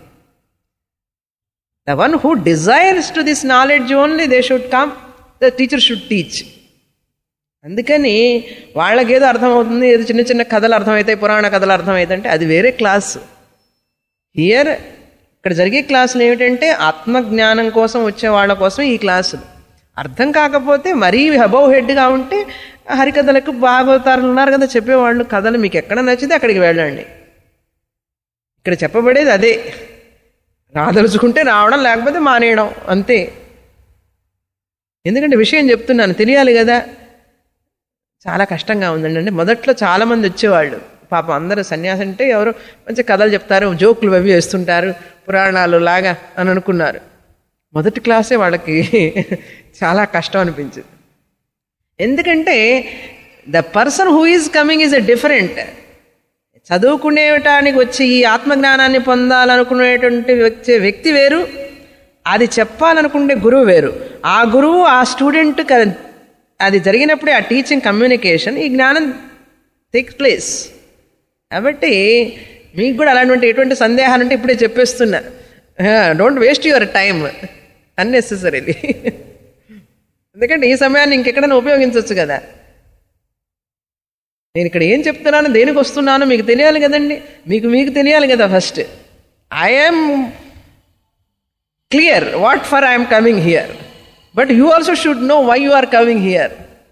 the one who desires to this knowledge only they should come the teacher should teach అందుకని వాళ్ళకి ఏదో అర్థమవుతుంది ఏదో చిన్న చిన్న కథలు అర్థమవుతాయి పురాణ కథలు అర్థమవుతాయి అంటే అది వేరే క్లాస్ హియర్ ఇక్కడ జరిగే క్లాసులు ఏమిటంటే ఆత్మజ్ఞానం కోసం వచ్చే వాళ్ళ కోసం ఈ క్లాసులు అర్థం కాకపోతే మరీ అబౌవ్ హెడ్గా ఉంటే హరికథలకు భాగవతారులు ఉన్నారు కదా చెప్పేవాళ్ళు కథలు మీకు ఎక్కడ నచ్చితే అక్కడికి వెళ్ళండి ఇక్కడ చెప్పబడేది అదే రాదలుచుకుంటే రావడం లేకపోతే మానేయడం అంతే ఎందుకంటే విషయం చెప్తున్నాను తెలియాలి కదా చాలా కష్టంగా ఉందండి అంటే మొదట్లో చాలామంది వచ్చేవాళ్ళు పాపం అందరూ సన్యాసి అంటే ఎవరు మంచి కథలు చెప్తారు జోకులు అవి వేస్తుంటారు పురాణాలు లాగా అని అనుకున్నారు మొదటి క్లాసే వాళ్ళకి చాలా కష్టం అనిపించింది ఎందుకంటే the person who is coming is a different చదువుకునేటానికి వచ్చి ఈ ఆత్మజ్ఞానాన్ని పొందాలనుకునేటువంటి వ్యక్తి వ్యక్తి వేరు అది చెప్పాలనుకుంటే గురువు వేరు ఆ గురువు ఆ స్టూడెంట్ అది జరిగినప్పుడే ఆ టీచింగ్ కమ్యూనికేషన్ ఈ జ్ఞానం టేక్ ప్లేస్ కాబట్టి మీకు కూడా అలాంటి ఎటువంటి సందేహాలు అంటే ఇప్పుడే చెప్పేస్తున్నా don't waste your time unnecessarily ఎందుకంటే ఈ సమయాన్ని ఇంకెక్కడైనా ఉపయోగించవచ్చు కదా నేను ఇక్కడ ఏం చెప్తున్నాను దేనికి వస్తున్నానో మీకు తెలియాలి కదండి మీకు మీకు తెలియాలి కదా first I'm clear what for I'm coming here but you also should know why you are coming here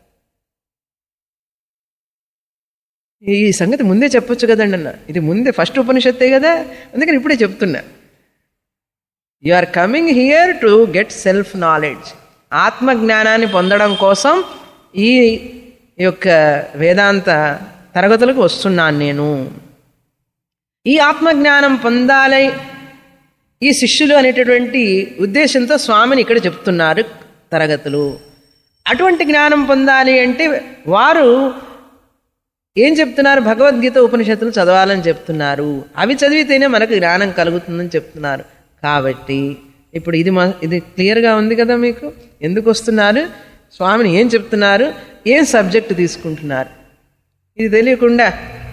ఈ సంగతి ముందే చెప్పొచ్చు కదండి అన్న ఇది ముందే ఫస్ట్ ఉపనిషత్తే కదా అందుకని ఇప్పుడే చెప్తున్నా you are coming here to get self knowledge ఆత్మజ్ఞానాన్ని పొందడం కోసం ఈ యొక్క వేదాంత తరగతులకు వస్తున్నాను నేను ఈ ఆత్మజ్ఞానం పొందాలి ఈ శిష్యులు అనేటటువంటి ఉద్దేశంతో స్వామిని ఇక్కడ చెప్తున్నారు తరగతులు అటువంటి జ్ఞానం పొందాలి అంటే వారు ఏం చెప్తున్నారు భగవద్గీత ఉపనిషత్తులు చదవాలని చెప్తున్నారు అవి చదివితేనే మనకు జ్ఞానం కలుగుతుందని చెప్తున్నారు కాబట్టి ఇప్పుడు ఇది మా ఇది క్లియర్గా ఉంది కదా మీకు ఎందుకు వస్తున్నారు స్వామిని ఏం చెప్తున్నారు ఏం సబ్జెక్ట్ తీసుకుంటున్నారు ఇది తెలియకుండా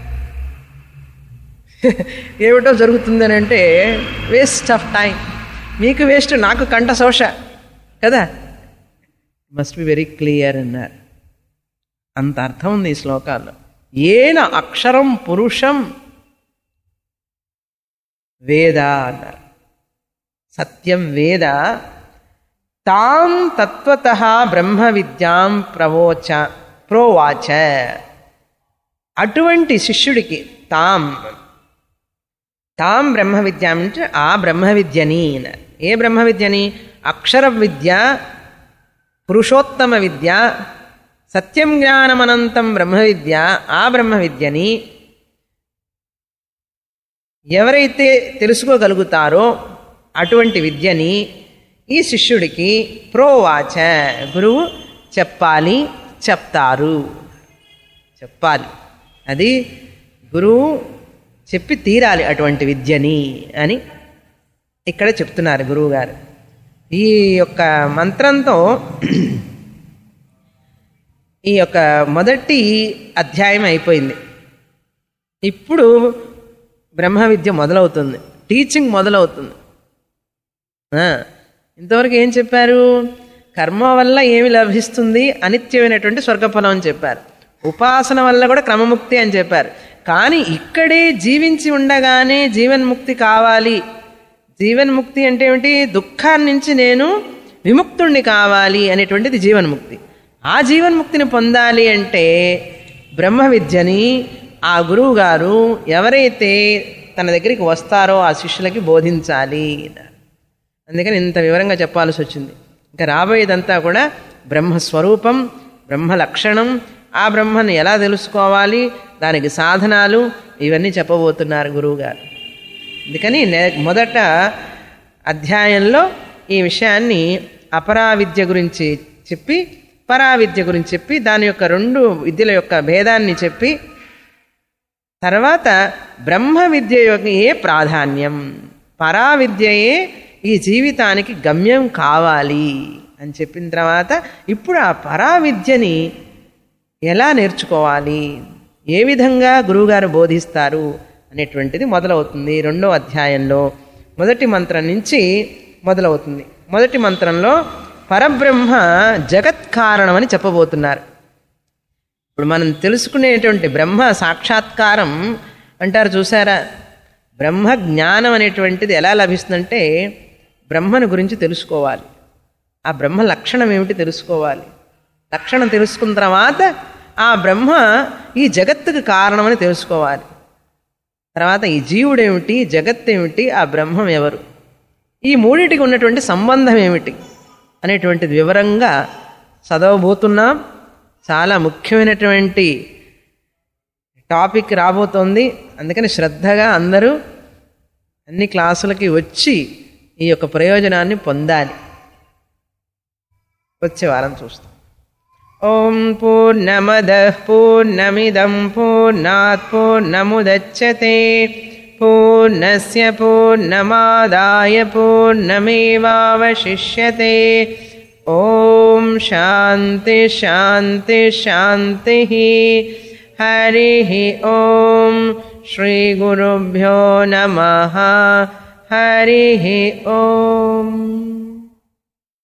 ఏమిటో జరుగుతుందని అంటే వేస్ట్ ఆఫ్ టైం మీకు వేస్ట్ నాకు కంట శోష కదా మస్ట్ బి వెరీ క్లియర్ అన్నారు అంత అర్థం ఉంది ఈ శ్లోకాల్లో ఏన అక్షరం పురుషం వేద అన్నారు సత్యం వేద తాం తత్వత బ్రహ్మ విద్యాం ప్రవోచ ప్రోవాచ అటువంటి శిష్యుడికి తాం తాం బ్రహ్మ విద్య అంటే ఆ బ్రహ్మ విద్యని ఏ బ్రహ్మ విద్యని అక్షర విద్య పురుషోత్తమ విద్య సత్యం జ్ఞానమనంతం బ్రహ్మ విద్య ఆ బ్రహ్మ విద్యని ఎవరైతే తెలుసుకోగలుగుతారో అటువంటి విద్యని ఈ శిష్యుడికి ప్రోవాచ గురువు చెప్పాలి చెప్తారు చెప్పాలి అది గురువు చెప్పి తీరాలి అటువంటి విద్యని అని ఇక్కడ చెప్తున్నారు గురువుగారు ఈ యొక్క మంత్రంతో ఈ యొక్క మొదటి అధ్యాయం అయిపోయింది ఇప్పుడు బ్రహ్మ విద్య మొదలవుతుంది టీచింగ్ మొదలవుతుంది ఆ, ఇంతవరకు ఏం చెప్పారు కర్మ వల్ల ఏమి లభిస్తుంది అనిత్యమైనటువంటి స్వర్గఫలం అని చెప్పారు ఉపాసన వల్ల కూడా క్రమముక్తి అని చెప్పారు కానీ ఇక్కడే జీవించి ఉండగానే జీవన్ముక్తి కావాలి జీవన్ముక్తి అంటే ఏమిటి దుఃఖాన్ని నుంచి నేను విముక్తుణ్ణి కావాలి అనేటువంటిది జీవన్ముక్తి ఆ జీవన్ముక్తిని పొందాలి అంటే బ్రహ్మ విద్యని ఆ గురువు గారు ఎవరైతే తన దగ్గరికి వస్తారో ఆ శిష్యులకి బోధించాలి అందుకని ఇంత వివరంగా చెప్పాల్సి వచ్చింది ఇంకా రాబోయేదంతా కూడా బ్రహ్మస్వరూపం బ్రహ్మ లక్షణం ఆ బ్రహ్మను ఎలా తెలుసుకోవాలి దానికి సాధనాలు ఇవన్నీ చెప్పబోతున్నారు గురువుగారు అందుకని నె- మొదట అధ్యాయంలో ఈ విషయాన్ని అపరావిద్య గురించి చెప్పి పరావిద్య గురించి చెప్పి దాని యొక్క రెండు విద్యల యొక్క భేదాన్ని చెప్పి తర్వాత బ్రహ్మ విద్య యొక్క ఏ ప్రాధాన్యం పరావిద్యయే ఈ జీవితానికి గమ్యం కావాలి అని చెప్పిన తర్వాత ఇప్పుడు ఆ పరావిద్యని ఎలా నేర్చుకోవాలి ఏ విధంగా గురువుగారు బోధిస్తారు అనేటువంటిది మొదలవుతుంది రెండో అధ్యాయంలో మొదటి మంత్రం నుంచి మొదలవుతుంది మొదటి మంత్రంలో పరబ్రహ్మ జగత్ కారణం అని చెప్పబోతున్నారు ఇప్పుడు మనం తెలుసుకునేటువంటి బ్రహ్మ సాక్షాత్కారం అంటారు చూసారా బ్రహ్మ జ్ఞానం అనేటువంటిది ఎలా లభిస్తుందంటే బ్రహ్మను గురించి తెలుసుకోవాలి ఆ బ్రహ్మ లక్షణం ఏమిటి తెలుసుకోవాలి లక్షణం తెలుసుకున్న తర్వాత ఆ బ్రహ్మ ఈ జగత్తుకు కారణమని తెలుసుకోవాలి తర్వాత ఈ జీవుడు ఏమిటి జగత్ ఏమిటి ఆ బ్రహ్మం ఎవరు ఈ మూడిటికి ఉన్నటువంటి సంబంధం ఏమిటి అనేటువంటిది వివరంగా చదవబోతున్నాం చాలా ముఖ్యమైనటువంటి టాపిక్ రాబోతోంది అందుకని శ్రద్ధగా అందరూ అన్ని క్లాసులకి వచ్చి ఈ యొక్క ప్రయోజనాన్ని పొందాలి వచ్చే వారం చూస్తాం ఓం పూర్ణమద పూర్ణమిదం పూర్ణాత్ పూర్ణముదచ్చతే పూర్ణస్య పూర్ణమాదాయ పూర్ణమేవావశిష్యతే ఓం శాంతి శాంతి శాంతి హరి ఓం శ్రీ గురుభ్యో నమ హరి ఓం